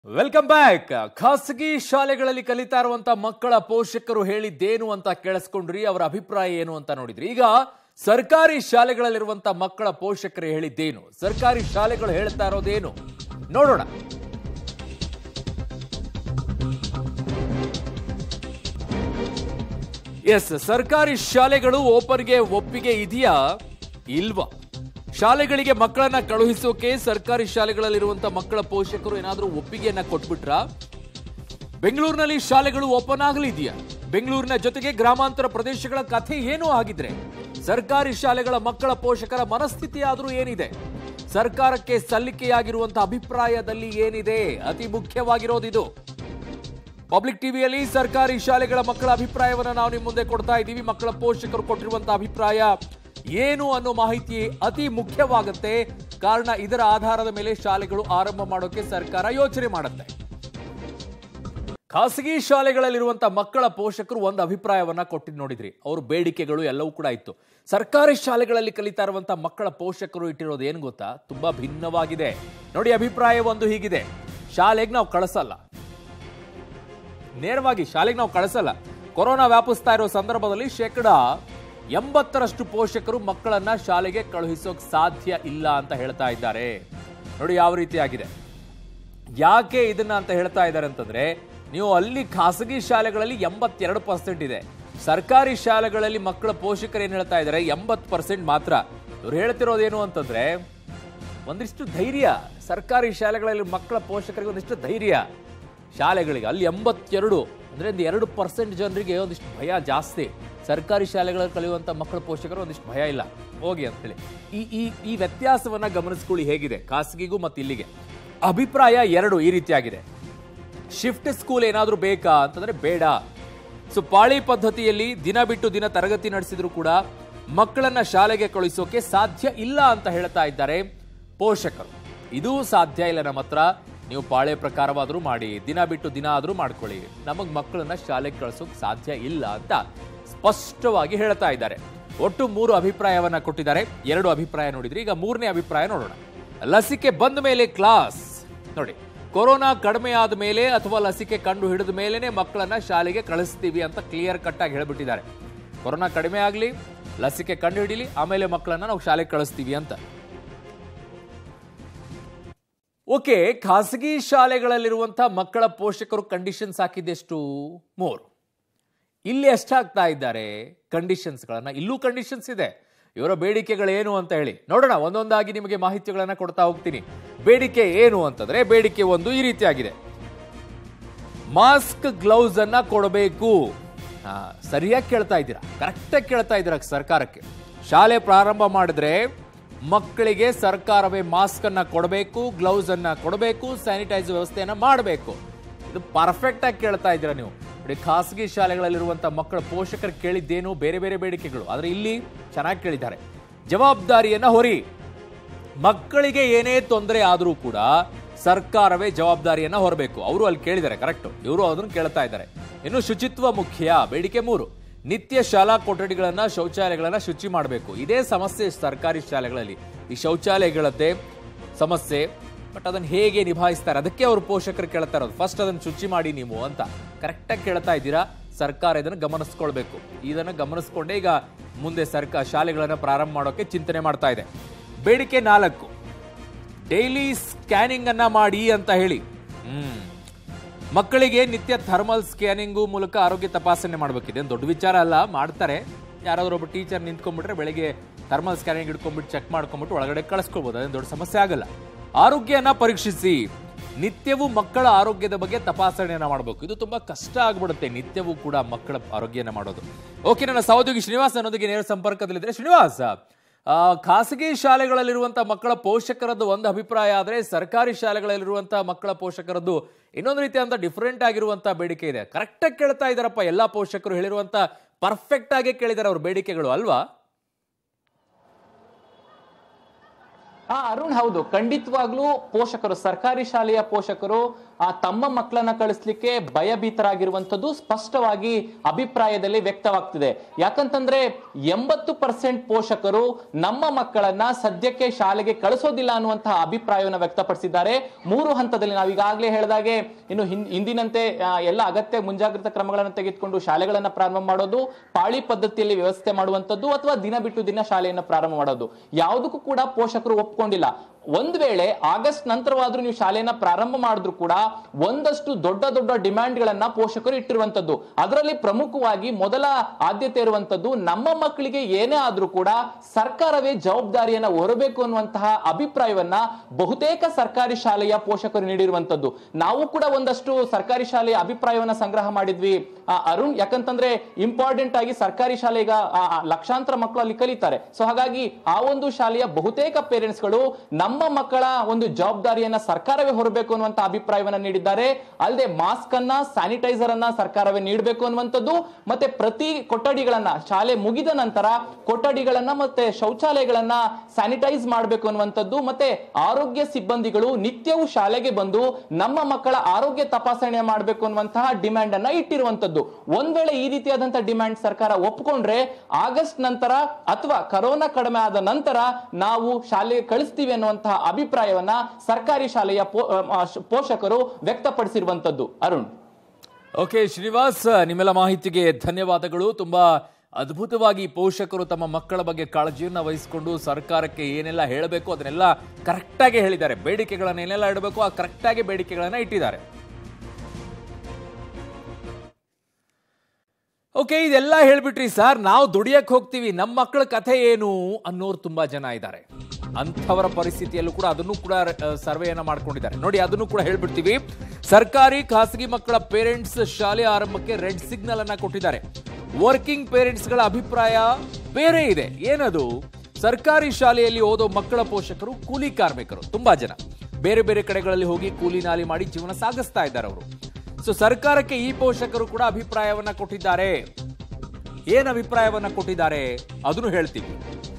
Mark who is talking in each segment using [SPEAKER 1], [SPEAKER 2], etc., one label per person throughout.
[SPEAKER 1] welcome back ಖಾಸಗಿ ಶಾಲೆಗಳಲ್ಲಿ ಕಲಿತಾ ಇರುವಂತ ಮಕ್ಕಳ ಪೋಷಕರು ಹೇಳಿದ್ದೇನು ಅಂತ ಕೇಳಿಸ್ಕೊಂಡ್ರಿ ಅವರ ಅಭಿಪ್ರಾಯ ಏನು ಅಂತ ನೋಡಿದ್ರಿ ಈಗ ಸರ್ಕಾರಿ ಶಾಲೆಗಳಲ್ಲಿರುವಂತ ಮಕ್ಕಳ ಪೋಷಕರು ಹೇಳಿದ್ದೇನು ಸರ್ಕಾರಿ ಶಾಲೆಗಳು ಹೇಳ್ತಾ ಇರೋದೇನು ನೋಡೋಣ ಎಸ್ ಸರ್ಕಾರಿ ಶಾಲೆಗಳು ಓಪನ್ಗೆ ಒಪ್ಪಿಗೆ ಇದೆಯಾ ಇಲ್ವಾ ಶಾಲೆಗಳಿಗೆ ಮಕ್ಕಳನ್ನ ಕಳುಹಿಸೋಕೆ ಸರ್ಕಾರಿ ಶಾಲೆಗಳಲ್ಲಿರುವಂತ ಮಕ್ಕಳ ಪೋಷಕರು ಏನಾದರೂ ಒಪ್ಪಿಗೆಯನ್ನ ಕೊಟ್ಬಿಟ್ರಾ ಬೆಂಗಳೂರಿನಲ್ಲಿ ಶಾಲೆಗಳು ಓಪನ್ ಆಗಲಿದೆಯಾ ಬೆಂಗಳೂರಿನ ಜೊತೆಗೆ ಗ್ರಾಮಾಂತರ ಪ್ರದೇಶಗಳ ಕಥೆ ಏನೂ ಆಗಿದ್ರೆ ಸರ್ಕಾರಿ ಶಾಲೆಗಳ ಮಕ್ಕಳ ಪೋಷಕರ ಮನಸ್ಥಿತಿ ಆದರೂ ಏನಿದೆ ಸರ್ಕಾರಕ್ಕೆ ಸಲ್ಲಿಕೆಯಾಗಿರುವಂತಹ ಅಭಿಪ್ರಾಯದಲ್ಲಿ ಏನಿದೆ ಅತಿ ಮುಖ್ಯವಾಗಿರೋದಿದು ಪಬ್ಲಿಕ್ ಟಿವಿಯಲ್ಲಿ ಸರ್ಕಾರಿ ಶಾಲೆಗಳ ಮಕ್ಕಳ ಅಭಿಪ್ರಾಯವನ್ನ ನಾವು ನಿಮ್ಮ ಮುಂದೆ ಕೊಡ್ತಾ ಇದ್ದೀವಿ ಮಕ್ಕಳ ಪೋಷಕರು ಕೊಟ್ಟಿರುವಂತಹ ಅಭಿಪ್ರಾಯ ಏನು ಅನ್ನೋ ಮಾಹಿತಿ ಅತಿ ಮುಖ್ಯವಾಗುತ್ತೆ ಕಾರಣ ಇದರ ಆಧಾರದ ಮೇಲೆ ಶಾಲೆಗಳು ಆರಂಭ ಮಾಡೋಕೆ ಸರ್ಕಾರ ಯೋಚನೆ ಮಾಡುತ್ತೆ ಖಾಸಗಿ ಶಾಲೆಗಳಲ್ಲಿರುವಂತಹ ಮಕ್ಕಳ ಪೋಷಕರು ಒಂದು ಅಭಿಪ್ರಾಯವನ್ನ ಕೊಟ್ಟಿದ್ದು ನೋಡಿದ್ರಿ ಅವ್ರ ಬೇಡಿಕೆಗಳು ಎಲ್ಲವೂ ಕೂಡ ಇತ್ತು ಸರ್ಕಾರಿ ಶಾಲೆಗಳಲ್ಲಿ ಕಲಿತಾ ಇರುವಂತಹ ಮಕ್ಕಳ ಪೋಷಕರು ಇಟ್ಟಿರೋದು ಏನು ಗೊತ್ತಾ ತುಂಬಾ ಭಿನ್ನವಾಗಿದೆ ನೋಡಿ ಅಭಿಪ್ರಾಯ ಒಂದು ಹೀಗಿದೆ ಶಾಲೆಗೆ ನಾವು ಕಳಿಸಲ್ಲ ನೇರವಾಗಿ ಶಾಲೆಗೆ ನಾವು ಕಳಿಸಲ್ಲ ಕೊರೋನಾ ವ್ಯಾಪಿಸ್ತಾ ಇರೋ ಸಂದರ್ಭದಲ್ಲಿ ಶೇಕಡ ಎಂಬತ್ತರಷ್ಟು ಪೋಷಕರು ಮಕ್ಕಳನ್ನ ಶಾಲೆಗೆ ಕಳುಹಿಸೋಕ್ ಸಾಧ್ಯ ಇಲ್ಲ ಅಂತ ಹೇಳ್ತಾ ಇದ್ದಾರೆ ನೋಡಿ ಯಾವ ರೀತಿ ಆಗಿದೆ ಯಾಕೆ ಇದನ್ನ ಅಂತ ಹೇಳ್ತಾ ಇದ್ದಾರೆ ಅಂತಂದ್ರೆ ನೀವು ಅಲ್ಲಿ ಖಾಸಗಿ ಶಾಲೆಗಳಲ್ಲಿ ಎಂಬತ್ತೆರಡು ಪರ್ಸೆಂಟ್ ಇದೆ ಸರ್ಕಾರಿ ಶಾಲೆಗಳಲ್ಲಿ ಮಕ್ಕಳ ಪೋಷಕರು ಏನ್ ಹೇಳ್ತಾ ಇದ್ದಾರೆ ಎಂಬತ್ತು ಪರ್ಸೆಂಟ್ ಮಾತ್ರ ಇವ್ರು ಹೇಳ್ತಿರೋದೇನು ಅಂತಂದ್ರೆ ಒಂದಿಷ್ಟು ಧೈರ್ಯ ಸರ್ಕಾರಿ ಶಾಲೆಗಳಲ್ಲಿ ಮಕ್ಕಳ ಪೋಷಕರಿಗೆ ಒಂದಿಷ್ಟು ಧೈರ್ಯ ಶಾಲೆಗಳಿಗೆ ಅಲ್ಲಿ ಎಂಬತ್ತೆರಡು ಅಂದ್ರೆ ಒಂದು ಎರಡು ಪರ್ಸೆಂಟ್ ಜನರಿಗೆ ಒಂದಿಷ್ಟು ಭಯ ಜಾಸ್ತಿ ಸರ್ಕಾರಿ ಶಾಲೆಗಳಲ್ಲಿ ಕಲಿಯುವಂತ ಮಕ್ಕಳ ಪೋಷಕರು ಒಂದಿಷ್ಟು ಭಯ ಇಲ್ಲ ಹೋಗಿ ಅಂತೇಳಿ ಈ ಈ ಈ ವ್ಯತ್ಯಾಸವನ್ನ ಗಮನಿಸ್ಕೊಳ್ಳಿ ಹೇಗಿದೆ ಖಾಸಗಿಗೂ ಮತ್ತು ಇಲ್ಲಿಗೆ ಅಭಿಪ್ರಾಯ ಎರಡು ಈ ರೀತಿಯಾಗಿದೆ ಶಿಫ್ಟ್ ಸ್ಕೂಲ್ ಏನಾದರೂ ಬೇಕಾ ಅಂತಂದ್ರೆ ಬೇಡ ಸೊ ಪಾಳಿ ಪದ್ಧತಿಯಲ್ಲಿ ದಿನ ಬಿಟ್ಟು ದಿನ ತರಗತಿ ನಡೆಸಿದ್ರು ಕೂಡ ಮಕ್ಕಳನ್ನ ಶಾಲೆಗೆ ಕಳುಹಿಸೋಕೆ ಸಾಧ್ಯ ಇಲ್ಲ ಅಂತ ಹೇಳ್ತಾ ಇದ್ದಾರೆ ಪೋಷಕರು ಇದು ಸಾಧ್ಯ ಇಲ್ಲ ನಮ್ಮ ಹತ್ರ ನೀವು ಪಾಳೆ ಪ್ರಕಾರವಾದರೂ ಮಾಡಿ ದಿನ ಬಿಟ್ಟು ದಿನ ಆದರೂ ಮಾಡ್ಕೊಳ್ಳಿ ನಮಗ್ ಮಕ್ಕಳನ್ನ ಶಾಲೆಗೆ ಕಳಿಸೋಕೆ ಸಾಧ್ಯ ಇಲ್ಲ ಅಂತ ಸ್ಪಷ್ಟವಾಗಿ ಹೇಳ್ತಾ ಇದ್ದಾರೆ ಒಟ್ಟು ಮೂರು ಅಭಿಪ್ರಾಯವನ್ನ ಕೊಟ್ಟಿದ್ದಾರೆ ಎರಡು ಅಭಿಪ್ರಾಯ ನೋಡಿದ್ರಿ ಈಗ ಮೂರನೇ ಅಭಿಪ್ರಾಯ ನೋಡೋಣ ಲಸಿಕೆ ಬಂದ ಮೇಲೆ ಕ್ಲಾಸ್ ನೋಡಿ ಕೊರೋನಾ ಕಡಿಮೆ ಆದ ಮೇಲೆ ಅಥವಾ ಲಸಿಕೆ ಕಂಡು ಹಿಡಿದ ಮೇಲೆನೆ ಮಕ್ಕಳನ್ನ ಶಾಲೆಗೆ ಕಳಿಸ್ತೀವಿ ಅಂತ ಕ್ಲಿಯರ್ ಕಟ್ ಆಗಿ ಹೇಳ್ಬಿಟ್ಟಿದ್ದಾರೆ ಕೊರೋನಾ ಕಡಿಮೆ ಆಗಲಿ ಲಸಿಕೆ ಕಂಡು ಹಿಡಿಲಿ ಆಮೇಲೆ ಮಕ್ಕಳನ್ನ ನಾವು ಶಾಲೆಗೆ ಕಳಿಸ್ತೀವಿ ಅಂತ ಓಕೆ ಖಾಸಗಿ ಶಾಲೆಗಳಲ್ಲಿರುವಂತಹ ಮಕ್ಕಳ ಪೋಷಕರು ಕಂಡೀಷನ್ಸ್ ಹಾಕಿದ್ದೆಷ್ಟು ಮೂರು ಇಲ್ಲಿ ಎಷ್ಟಾಗ್ತಾ ಇದ್ದಾರೆ ಕಂಡೀಷನ್ಸ್ಗಳನ್ನ ಇಲ್ಲೂ ಕಂಡೀಷನ್ಸ್ ಇದೆ ಇವರ ಬೇಡಿಕೆಗಳೇನು ಅಂತ ಹೇಳಿ ನೋಡೋಣ ಒಂದೊಂದಾಗಿ ನಿಮಗೆ ಮಾಹಿತಿಗಳನ್ನ ಕೊಡ್ತಾ ಹೋಗ್ತೀನಿ ಬೇಡಿಕೆ ಏನು ಅಂತಂದ್ರೆ ಬೇಡಿಕೆ ಒಂದು ಈ ರೀತಿಯಾಗಿದೆ ಮಾಸ್ಕ್ ಗ್ಲೌಸ್ ಅನ್ನ ಕೊಡಬೇಕು ಹಾ, ಸರಿಯಾಗಿ ಕೇಳ್ತಾ ಇದ್ದೀರಾ ಕರೆಕ್ಟಾಗಿ ಕೇಳ್ತಾ ಇದ್ದೀರಾ ಸರ್ಕಾರಕ್ಕೆ ಶಾಲೆ ಪ್ರಾರಂಭ ಮಾಡಿದ್ರೆ ಮಕ್ಕಳಿಗೆ ಸರ್ಕಾರವೇ ಮಾಸ್ಕ್ ಅನ್ನ ಕೊಡಬೇಕು ಗ್ಲೌಸ್ ಅನ್ನ ಕೊಡಬೇಕು ಸ್ಯಾನಿಟೈಸ್ ವ್ಯವಸ್ಥೆಯನ್ನ ಮಾಡಬೇಕು ಇದು ಪರ್ಫೆಕ್ಟ್ ಆಗಿ ಕೇಳ್ತಾ ಇದ್ದೀರಾ ನೀವು ನೋಡಿ ಖಾಸಗಿ ಶಾಲೆಗಳಲ್ಲಿರುವಂತ ಮಕ್ಕಳ ಪೋಷಕರು ಕೇಳಿದ್ದೇನು ಬೇರೆ ಬೇರೆ ಬೇಡಿಕೆಗಳು ಆದ್ರೆ ಇಲ್ಲಿ ಚೆನ್ನಾಗಿ ಕೇಳಿದ್ದಾರೆ ಜವಾಬ್ದಾರಿಯನ್ನ ಹೊರಿ ಮಕ್ಕಳಿಗೆ ಏನೇ ತೊಂದರೆ ಆದರೂ ಕೂಡ ಸರ್ಕಾರವೇ ಜವಾಬ್ದಾರಿಯನ್ನ ಹೊರಬೇಕು ಅವರು ಅಲ್ಲಿ ಕೇಳಿದ್ದಾರೆ ಕರೆಕ್ಟ್ ಇವರು ಅದನ್ನು ಕೇಳ್ತಾ ಇದ್ದಾರೆ ಇನ್ನು ಶುಚಿತ್ವ ಮುಖ್ಯ ಬೇಡಿಕೆ ಮೂರು ನಿತ್ಯ ಶಾಲಾ ಕೊಠಡಿಗಳನ್ನ ಶೌಚಾಲಯಗಳನ್ನ ಶುಚಿ ಮಾಡಬೇಕು ಇದೇ ಸಮಸ್ಯೆ ಸರ್ಕಾರಿ ಶಾಲೆಗಳಲ್ಲಿ ಈ ಶೌಚಾಲಯಗಳದ್ದೇ ಸಮಸ್ಯೆ ಬಟ್ ಅದನ್ನ ಹೇಗೆ ನಿಭಾಯಿಸ್ತಾರೆ ಅದಕ್ಕೆ ಅವರು ಪೋಷಕರು ಕೇಳ್ತಾ ಇರೋದು ಫಸ್ಟ್ ಅದನ್ನ ಶುಚಿ ಮಾಡಿ ನೀವು ಅಂತ ಕರೆಕ್ಟಾಗಿ ಕೇಳ್ತಾ ಇದ್ದೀರಾ ಸರ್ಕಾರ ಇದನ್ನು ಗಮನಿಸ್ಕೊಳ್ಬೇಕು ಇದನ್ನು ಗಮನಿಸ್ಕೊಂಡೇ ಈಗ ಮುಂದೆ ಸರ್ಕಾರ ಶಾಲೆಗಳನ್ನ ಪ್ರಾರಂಭ ಮಾಡೋಕೆ ಚಿಂತನೆ ಮಾಡ್ತಾ ಇದೆ ಬೇಡಿಕೆ ನಾಲ್ಕು ಡೈಲಿ ಸ್ಕ್ಯಾನಿಂಗ್ ಅನ್ನ ಮಾಡಿ ಅಂತ ಹೇಳಿ ಹ್ಮ್ ಮಕ್ಕಳಿಗೆ ನಿತ್ಯ ಥರ್ಮಲ್ ಸ್ಕ್ಯಾನಿಂಗು ಮೂಲಕ ಆರೋಗ್ಯ ತಪಾಸಣೆ ಮಾಡಬೇಕಿದೆ ಏನು ದೊಡ್ಡ ವಿಚಾರ ಅಲ್ಲ ಮಾಡ್ತಾರೆ ಯಾರಾದ್ರೂ ಒಬ್ಬ ಟೀಚರ್ ನಿಂತ್ಕೊಂಡ್ಬಿಟ್ರೆ ಬೆಳಿಗ್ಗೆ ಥರ್ಮಲ್ ಸ್ಕ್ಯಾನಿಂಗ್ ಹಿಡ್ಕೊಂಡ್ಬಿಟ್ಟು ಚೆಕ್ ಮಾಡ್ಕೊಂಡ್ಬಿಟ್ಟು ಒಳಗಡೆ ಕಳಿಸ್ಕೊಳ್ಬೋದು ಅದೇನು ದೊಡ್ಡ ಸಮಸ್ಯೆ ಆಗಲ್ಲ ಆರೋಗ್ಯನ ಪರೀಕ್ಷಿಸಿ ನಿತ್ಯವೂ ಮಕ್ಕಳ ಆರೋಗ್ಯದ ಬಗ್ಗೆ ತಪಾಸಣೆಯನ್ನ ಮಾಡಬೇಕು ಇದು ತುಂಬಾ ಕಷ್ಟ ಆಗ್ಬಿಡುತ್ತೆ ನಿತ್ಯವೂ ಕೂಡ ಮಕ್ಕಳ ಆರೋಗ್ಯನ ಮಾಡೋದು ಓಕೆ ನನ್ನ ಸಹೋದ್ಯೋಗಿ ಶ್ರೀನಿವಾಸ್ ಅನ್ನೋದಕ್ಕೆ ನೇರ ಸಂಪರ್ಕದಲ್ಲಿದ್ರೆ ಶ್ರೀನಿವಾಸ್ ಆ, ಖಾಸಗಿ ಶಾಲೆಗಳಲ್ಲಿರುವಂತಹ ಮಕ್ಕಳ ಪೋಷಕರದ್ದು ಒಂದು ಅಭಿಪ್ರಾಯ ಆದರೆ ಸರ್ಕಾರಿ ಶಾಲೆಗಳಲ್ಲಿರುವಂತಹ ಮಕ್ಕಳ ಪೋಷಕರದ್ದು ಇನ್ನೊಂದು ರೀತಿಯಾದಂಥ ಡಿಫ್ರೆಂಟ್ ಆಗಿರುವಂತಹ ಬೇಡಿಕೆ ಇದೆ ಕರೆಕ್ಟಾಗಿ ಕೇಳ್ತಾ ಇದ್ದಾರಪ್ಪ ಎಲ್ಲಾ ಪೋಷಕರು ಹೇಳಿರುವಂತ ಪರ್ಫೆಕ್ಟ್ ಆಗಿ ಕೇಳಿದ್ದಾರೆ ಅವ್ರ ಬೇಡಿಕೆಗಳು ಅಲ್ವಾ
[SPEAKER 2] ಹಾ ಅರುಣ್ ಹೌದು ಖಂಡಿತವಾಗ್ಲೂ ಪೋಷಕರು ಸರ್ಕಾರಿ ಶಾಲೆಯ ಪೋಷಕರು ಆ ತಮ್ಮ ಮಕ್ಕಳನ್ನ ಕಳಿಸ್ಲಿಕ್ಕೆ ಭಯಭೀತರಾಗಿರುವಂತದ್ದು ಸ್ಪಷ್ಟವಾಗಿ ಅಭಿಪ್ರಾಯದಲ್ಲಿ ವ್ಯಕ್ತವಾಗ್ತಿದೆ ಯಾಕಂತಂದ್ರೆ ಎಂಬತ್ತು ಪರ್ಸೆಂಟ್ ಪೋಷಕರು ನಮ್ಮ ಮಕ್ಕಳನ್ನ ಸದ್ಯಕ್ಕೆ ಶಾಲೆಗೆ ಕಳಿಸೋದಿಲ್ಲ ಅನ್ನುವಂತಹ ಅಭಿಪ್ರಾಯವನ್ನು ವ್ಯಕ್ತಪಡಿಸಿದ್ದಾರೆ ಮೂರು ಹಂತದಲ್ಲಿ ನಾವು ಈಗಾಗಲೇ ಹೇಳಿದಾಗೆ ಇನ್ನು ಹಿಂ- ಹಿಂದಿನಂತೆ ಆ, ಎಲ್ಲ ಅಗತ್ಯ ಮುಂಜಾಗ್ರತಾ ಕ್ರಮಗಳನ್ನು ತೆಗೆದುಕೊಂಡು ಶಾಲೆಗಳನ್ನ ಪ್ರಾರಂಭ ಮಾಡೋದು ಪಾಳಿ ಪದ್ಧತಿಯಲ್ಲಿ ವ್ಯವಸ್ಥೆ ಮಾಡುವಂತದ್ದು ಅಥವಾ ದಿನ ಬಿಟ್ಟು ದಿನ ಶಾಲೆಯನ್ನು ಪ್ರಾರಂಭ ಮಾಡೋದು ಯಾವುದಕ್ಕೂ ಕೂಡ ಪೋಷಕರು ಒಪ್ಕೊಂಡಿಲ್ಲ ಒಂದ್ ವೇಳೆ ಆಗಸ್ಟ್ ನಂತರವಾದ್ರೂ ನೀವು ಶಾಲೆಯನ್ನ ಪ್ರಾರಂಭ ಮಾಡಿದ್ರು ಕೂಡ ಒಂದಷ್ಟು ದೊಡ್ಡ ದೊಡ್ಡ ಡಿಮ್ಯಾಂಡ್ಗಳನ್ನ ಪೋಷಕರು ಇಟ್ಟಿರುವಂತದ್ದು ಅದರಲ್ಲಿ ಪ್ರಮುಖವಾಗಿ ಮೊದಲ ಆದ್ಯತೆ ಇರುವಂತದ್ದು ನಮ್ಮ ಮಕ್ಕಳಿಗೆ ಏನೇ ಆದ್ರೂ ಕೂಡ ಸರ್ಕಾರವೇ ಜವಾಬ್ದಾರಿಯನ್ನ ಹೊರಬೇಕು ಅನ್ನುವಂತಹ ಅಭಿಪ್ರಾಯವನ್ನ ಬಹುತೇಕ ಸರ್ಕಾರಿ ಶಾಲೆಯ ಪೋಷಕರು ನೀಡಿರುವಂತದ್ದು ನಾವು ಕೂಡ ಒಂದಷ್ಟು ಸರ್ಕಾರಿ ಶಾಲೆಯ ಅಭಿಪ್ರಾಯವನ್ನ ಸಂಗ್ರಹ ಮಾಡಿದ್ವಿ ಆ, ಅರುಣ್ ಯಾಕಂತಂದ್ರೆ ಇಂಪಾರ್ಟೆಂಟ್ ಆಗಿ ಸರ್ಕಾರಿ ಶಾಲೆ ಈಗ ಆ, ಆ, ಲಕ್ಷಾಂತರ ಮಕ್ಕಳು ಅಲ್ಲಿ ಕಲಿತಾರೆ ಸೊ ಹಾಗಾಗಿ ಆ ಒಂದು ಶಾಲೆಯ ಬಹುತೇಕ ಪೇರೆಂಟ್ಸ್ ಗಳು ನಮ್ಮ ಮಕ್ಕಳ ಒಂದು ಜವಾಬ್ದಾರಿಯನ್ನ ಸರ್ಕಾರವೇ ಹೊರಬೇಕು ಅನ್ನುವಂತ ಅಭಿಪ್ರಾಯವನ್ನ ನೀಡಿದ್ದಾರೆ ಅಲ್ಲದೆ ಮಾಸ್ಕ್ ಅನ್ನ ಸ್ಯಾನಿಟೈಸರ್ ಅನ್ನ ಸರ್ಕಾರವೇ ನೀಡಬೇಕು ಅನ್ನುವಂಥದ್ದು ಮತ್ತೆ ಪ್ರತಿ ಕೊಠಡಿಗಳನ್ನ ಶಾಲೆ ಮುಗಿದ ನಂತರ ಕೊಠಡಿಗಳನ್ನ ಮತ್ತೆ ಶೌಚಾಲಯಗಳನ್ನ ಸ್ಯಾನಿಟೈಸ್ ಮಾಡಬೇಕು ಅನ್ನುವಂಥದ್ದು ಮತ್ತೆ ಆರೋಗ್ಯ ಸಿಬ್ಬಂದಿಗಳು ನಿತ್ಯವೂ ಶಾಲೆಗೆ ಬಂದು ನಮ್ಮ ಮಕ್ಕಳ ಆರೋಗ್ಯ ತಪಾಸಣೆ ಮಾಡಬೇಕು ಅನ್ನುವಂತಹ ಡಿಮ್ಯಾಂಡ್ ಅನ್ನ ಇಟ್ಟಿರುವಂತದ್ದು ಒಂದ್ ವೇಳೆ ಈ ರೀತಿಯಾದಂತಹ ಡಿಮ್ಯಾಂಡ್ ಸರ್ಕಾರ ಒಪ್ಕೊಂಡ್ರೆ ಆಗಸ್ಟ್ ನಂತರ ಅಥವಾ ಕರೋನಾ ಕಡಿಮೆ ಆದ ನಂತರ ನಾವು ಶಾಲೆಗೆ ಕಳಿಸ್ತೀವಿ ಅನ್ನುವಂತಹ ಅಭಿಪ್ರಾಯವನ್ನ ಸರ್ಕಾರಿ ಶಾಲೆಯ ಪೋ- ಆ, ಪೋಷಕರು ವ್ಯಕ್ತಪಡಿಸಿರುವಂತದ್ದು ಅರುಣ್
[SPEAKER 1] ಓಕೆ ಶ್ರೀನಿವಾಸ್ ನಿಮ್ಮೆಲ್ಲ ಮಾಹಿತಿಗೆ ಧನ್ಯವಾದಗಳು ತುಂಬಾ ಅದ್ಭುತವಾಗಿ ಪೋಷಕರು ತಮ್ಮ ಮಕ್ಕಳ ಬಗ್ಗೆ ಕಾಳಜಿಯನ್ನ ವಹಿಸಿಕೊಂಡು ಸರ್ಕಾರಕ್ಕೆ ಏನೆಲ್ಲ ಹೇಳಬೇಕು ಅದನ್ನೆಲ್ಲ ಕರೆಕ್ಟಾಗಿ ಹೇಳಿದ್ದಾರೆ ಬೇಡಿಕೆಗಳನ್ನ ಏನೆಲ್ಲ ಇಡಬೇಕು ಆ ಕರೆಕ್ಟಾಗಿ ಬೇಡಿಕೆಗಳನ್ನ ಇಟ್ಟಿದ್ದಾರೆ ಓಕೆ ಇದೆಲ್ಲ ಹೇಳ್ಬಿಟ್ರಿ ಸರ್ ನಾವು ದುಡಿಯಕ್ ಹೋಗ್ತೀವಿ ನಮ್ಮ ಮಕ್ಕಳ ಕಥೆ ಏನು ಅನ್ನೋರು ತುಂಬಾ ಜನ ಇದ್ದಾರೆ ಅಂಥವರ ಪರಿಸ್ಥಿತಿಯಲ್ಲೂ ಕೂಡ ಅದನ್ನು ಕೂಡ ಸರ್ವೆಯನ್ನ ಮಾಡ್ಕೊಂಡಿದ್ದಾರೆ ನೋಡಿ ಅದನ್ನು ಕೂಡ ಹೇಳ್ಬಿಡ್ತೀವಿ ಸರ್ಕಾರಿ ಖಾಸಗಿ ಮಕ್ಕಳ ಪೇರೆಂಟ್ಸ್ ಶಾಲೆ ಆರಂಭಕ್ಕೆ ರೆಡ್ ಸಿಗ್ನಲ್ ಅನ್ನ ಕೊಟ್ಟಿದ್ದಾರೆ ವರ್ಕಿಂಗ್ ಪೇರೆಂಟ್ಸ್ಗಳ ಅಭಿಪ್ರಾಯ ಬೇರೆ ಇದೆ ಏನದು ಸರ್ಕಾರಿ ಶಾಲೆಯಲ್ಲಿ ಓದೋ ಮಕ್ಕಳ ಪೋಷಕರು ಕೂಲಿ ಕಾರ್ಮಿಕರು ತುಂಬಾ ಜನ ಬೇರೆ ಬೇರೆ ಕಡೆಗಳಲ್ಲಿ ಹೋಗಿ ಕೂಲಿ ನಾಲಿ ಮಾಡಿ ಜೀವನ ಸಾಗಿಸ್ತಾ ಇದ್ದಾರೆ ಅವರು ಸೊ ಸರ್ಕಾರಕ್ಕೆ ಈ ಪೋಷಕರು ಕೂಡ ಅಭಿಪ್ರಾಯವನ್ನ ಕೊಟ್ಟಿದ್ದಾರೆ ಏನ್ ಅಭಿಪ್ರಾಯವನ್ನ ಕೊಟ್ಟಿದ್ದಾರೆ ಅದನ್ನು ಹೇಳ್ತೀವಿ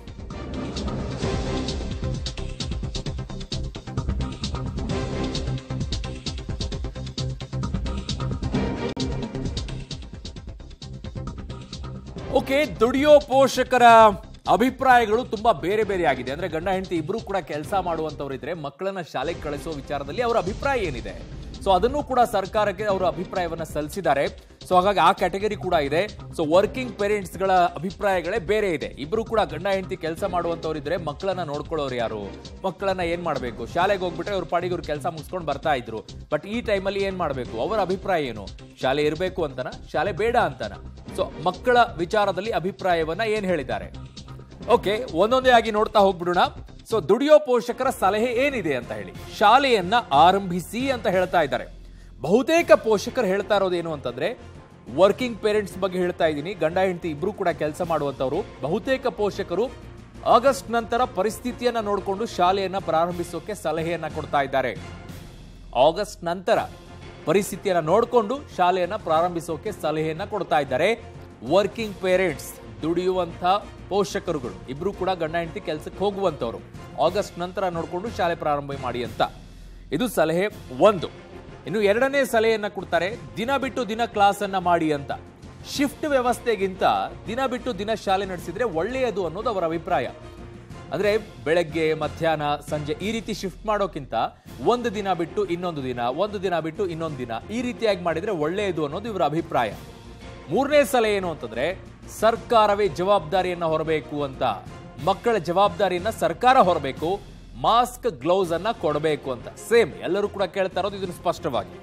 [SPEAKER 1] ಓಕೆ ದುಡಿಯೋ ಪೋಷಕರ ಅಭಿಪ್ರಾಯಗಳು ತುಂಬಾ ಬೇರೆ ಬೇರೆ ಆಗಿದೆ ಅಂದ್ರೆ ಗಂಡ ಹೆಂಡತಿ ಇಬ್ರು ಕೂಡ ಕೆಲಸ ಮಾಡುವಂತವ್ರು ಇದ್ರೆ ಮಕ್ಕಳನ್ನ ಶಾಲೆಗೆ ಕಳಿಸೋ ವಿಚಾರದಲ್ಲಿ ಅವರ ಅಭಿಪ್ರಾಯ ಏನಿದೆ ಸೊ ಅದನ್ನು ಕೂಡ ಸರ್ಕಾರಕ್ಕೆ ಅವರ ಅಭಿಪ್ರಾಯವನ್ನ ಸಲ್ಲಿಸಿದ್ದಾರೆ ಸೊ ಹಾಗಾಗಿ ಆ ಕ್ಯಾಟಗರಿ ಕೂಡ ಇದೆ ಸೊ ವರ್ಕಿಂಗ್ ಪೇರೆಂಟ್ಸ್ ಗಳ ಅಭಿಪ್ರಾಯಗಳೇ ಬೇರೆ ಇದೆ ಇಬ್ರು ಕೂಡ ಗಂಡ ಹೆಂಡತಿ ಕೆಲಸ ಮಾಡುವಂತವ್ರು ಇದ್ರೆ ಮಕ್ಕಳನ್ನ ನೋಡ್ಕೊಳ್ಳೋರು ಯಾರು ಮಕ್ಕಳನ್ನ ಏನ್ ಮಾಡ್ಬೇಕು ಶಾಲೆಗೆ ಹೋಗ್ಬಿಟ್ರೆ ಅವ್ರ ಪಾಡಿಗೆ ಅವ್ರು ಕೆಲಸ ಮುಗಿಸ್ಕೊಂಡು ಬರ್ತಾ ಇದ್ರು ಬಟ್ ಈ ಟೈಮಲ್ಲಿ ಏನ್ ಮಾಡ್ಬೇಕು ಅವರ ಅಭಿಪ್ರಾಯ ಏನು ಶಾಲೆ ಇರಬೇಕು ಅಂತನ ಶಾಲೆ ಬೇಡ ಅಂತನ ಸೊ ಮಕ್ಕಳ ವಿಚಾರದಲ್ಲಿ ಅಭಿಪ್ರಾಯವನ್ನ ಏನ್ ಹೇಳಿದ್ದಾರೆ ಓಕೆ ಒಂದೊಂದೇ ಆಗಿ ನೋಡ್ತಾ ಹೋಗ್ಬಿಡೋಣ ಸೊ ದುಡಿಯೋ ಪೋಷಕರ ಸಲಹೆ ಏನಿದೆ ಅಂತ ಹೇಳಿ ಶಾಲೆಯನ್ನ ಆರಂಭಿಸಿ ಅಂತ ಹೇಳ್ತಾ ಇದ್ದಾರೆ ಬಹುತೇಕ ಪೋಷಕರು ಹೇಳ್ತಾ ಇರೋದೇನು ಅಂತಂದ್ರೆ ವರ್ಕಿಂಗ್ ಪೇರೆಂಟ್ಸ್ ಬಗ್ಗೆ ಹೇಳ್ತಾ ಇದ್ದೀನಿ ಗಂಡ ಹೆಂಡತಿ ಇಬ್ರು ಕೂಡ ಕೆಲಸ ಮಾಡುವಂತವ್ರು ಬಹುತೇಕ ಪೋಷಕರು ಆಗಸ್ಟ್ ನಂತರ ಪರಿಸ್ಥಿತಿಯನ್ನ ನೋಡಿಕೊಂಡು ಶಾಲೆಯನ್ನ ಪ್ರಾರಂಭಿಸೋಕೆ ಸಲಹೆಯನ್ನ ಕೊಡ್ತಾ ಇದ್ದಾರೆ ಆಗಸ್ಟ್ ನಂತರ ಪರಿಸ್ಥಿತಿಯನ್ನ ನೋಡಿಕೊಂಡು ಶಾಲೆಯನ್ನ ಪ್ರಾರಂಭಿಸೋಕೆ ಸಲಹೆಯನ್ನ ಕೊಡ್ತಾ ಇದ್ದಾರೆ ವರ್ಕಿಂಗ್ ಪೇರೆಂಟ್ಸ್ ದುಡಿಯುವಂತ ಪೋಷಕರುಗಳು ಇಬ್ರು ಕೂಡ ಗಂಡ ಹೆಂಡತಿ ಕೆಲಸಕ್ಕೆ ಹೋಗುವಂತವ್ರು ಆಗಸ್ಟ್ ನಂತರ ನೋಡಿಕೊಂಡು ಶಾಲೆ ಪ್ರಾರಂಭ ಮಾಡಿ ಅಂತ ಇದು ಸಲಹೆ ಒಂದು ಇನ್ನು ಎರಡನೇ ಸಲಹೆಯನ್ನ ಕೊಡ್ತಾರೆ ದಿನ ಬಿಟ್ಟು ದಿನ ಕ್ಲಾಸ್ ಅನ್ನ ಮಾಡಿ ಅಂತ ಶಿಫ್ಟ್ ವ್ಯವಸ್ಥೆಗಿಂತ ದಿನ ಬಿಟ್ಟು ದಿನ ಶಾಲೆ ನಡೆಸಿದ್ರೆ ಒಳ್ಳೆಯದು ಅನ್ನೋದು ಅವರ ಅಭಿಪ್ರಾಯ ಅಂದ್ರೆ ಬೆಳಗ್ಗೆ ಮಧ್ಯಾಹ್ನ ಸಂಜೆ ಈ ರೀತಿ ಶಿಫ್ಟ್ ಮಾಡೋಕ್ಕಿಂತ ಒಂದು ದಿನ ಬಿಟ್ಟು ಇನ್ನೊಂದು ದಿನ ಒಂದು ದಿನ ಬಿಟ್ಟು ಇನ್ನೊಂದು ದಿನ ಈ ರೀತಿಯಾಗಿ ಮಾಡಿದ್ರೆ ಒಳ್ಳೆಯದು ಅನ್ನೋದು ಇವರ ಅಭಿಪ್ರಾಯ ಮೂರನೇ ಸಲಹೆ ಏನು ಅಂತಂದ್ರೆ ಸರ್ಕಾರವೇ ಜವಾಬ್ದಾರಿಯನ್ನ ಹೊರಬೇಕು ಅಂತ ಮಕ್ಕಳ ಜವಾಬ್ದಾರಿಯನ್ನ ಸರ್ಕಾರ ಹೊರಬೇಕು ಮಾಸ್ಕ್ ಗ್ಲೌಸ್ ಅನ್ನ ಕೊಡಬೇಕು ಅಂತ ಸೇಮ್ ಎಲ್ಲರೂ ಕೂಡ ಕೇಳ್ತಾ ಇರೋದು ಇದನ್ನು ಸ್ಪಷ್ಟವಾಗಿ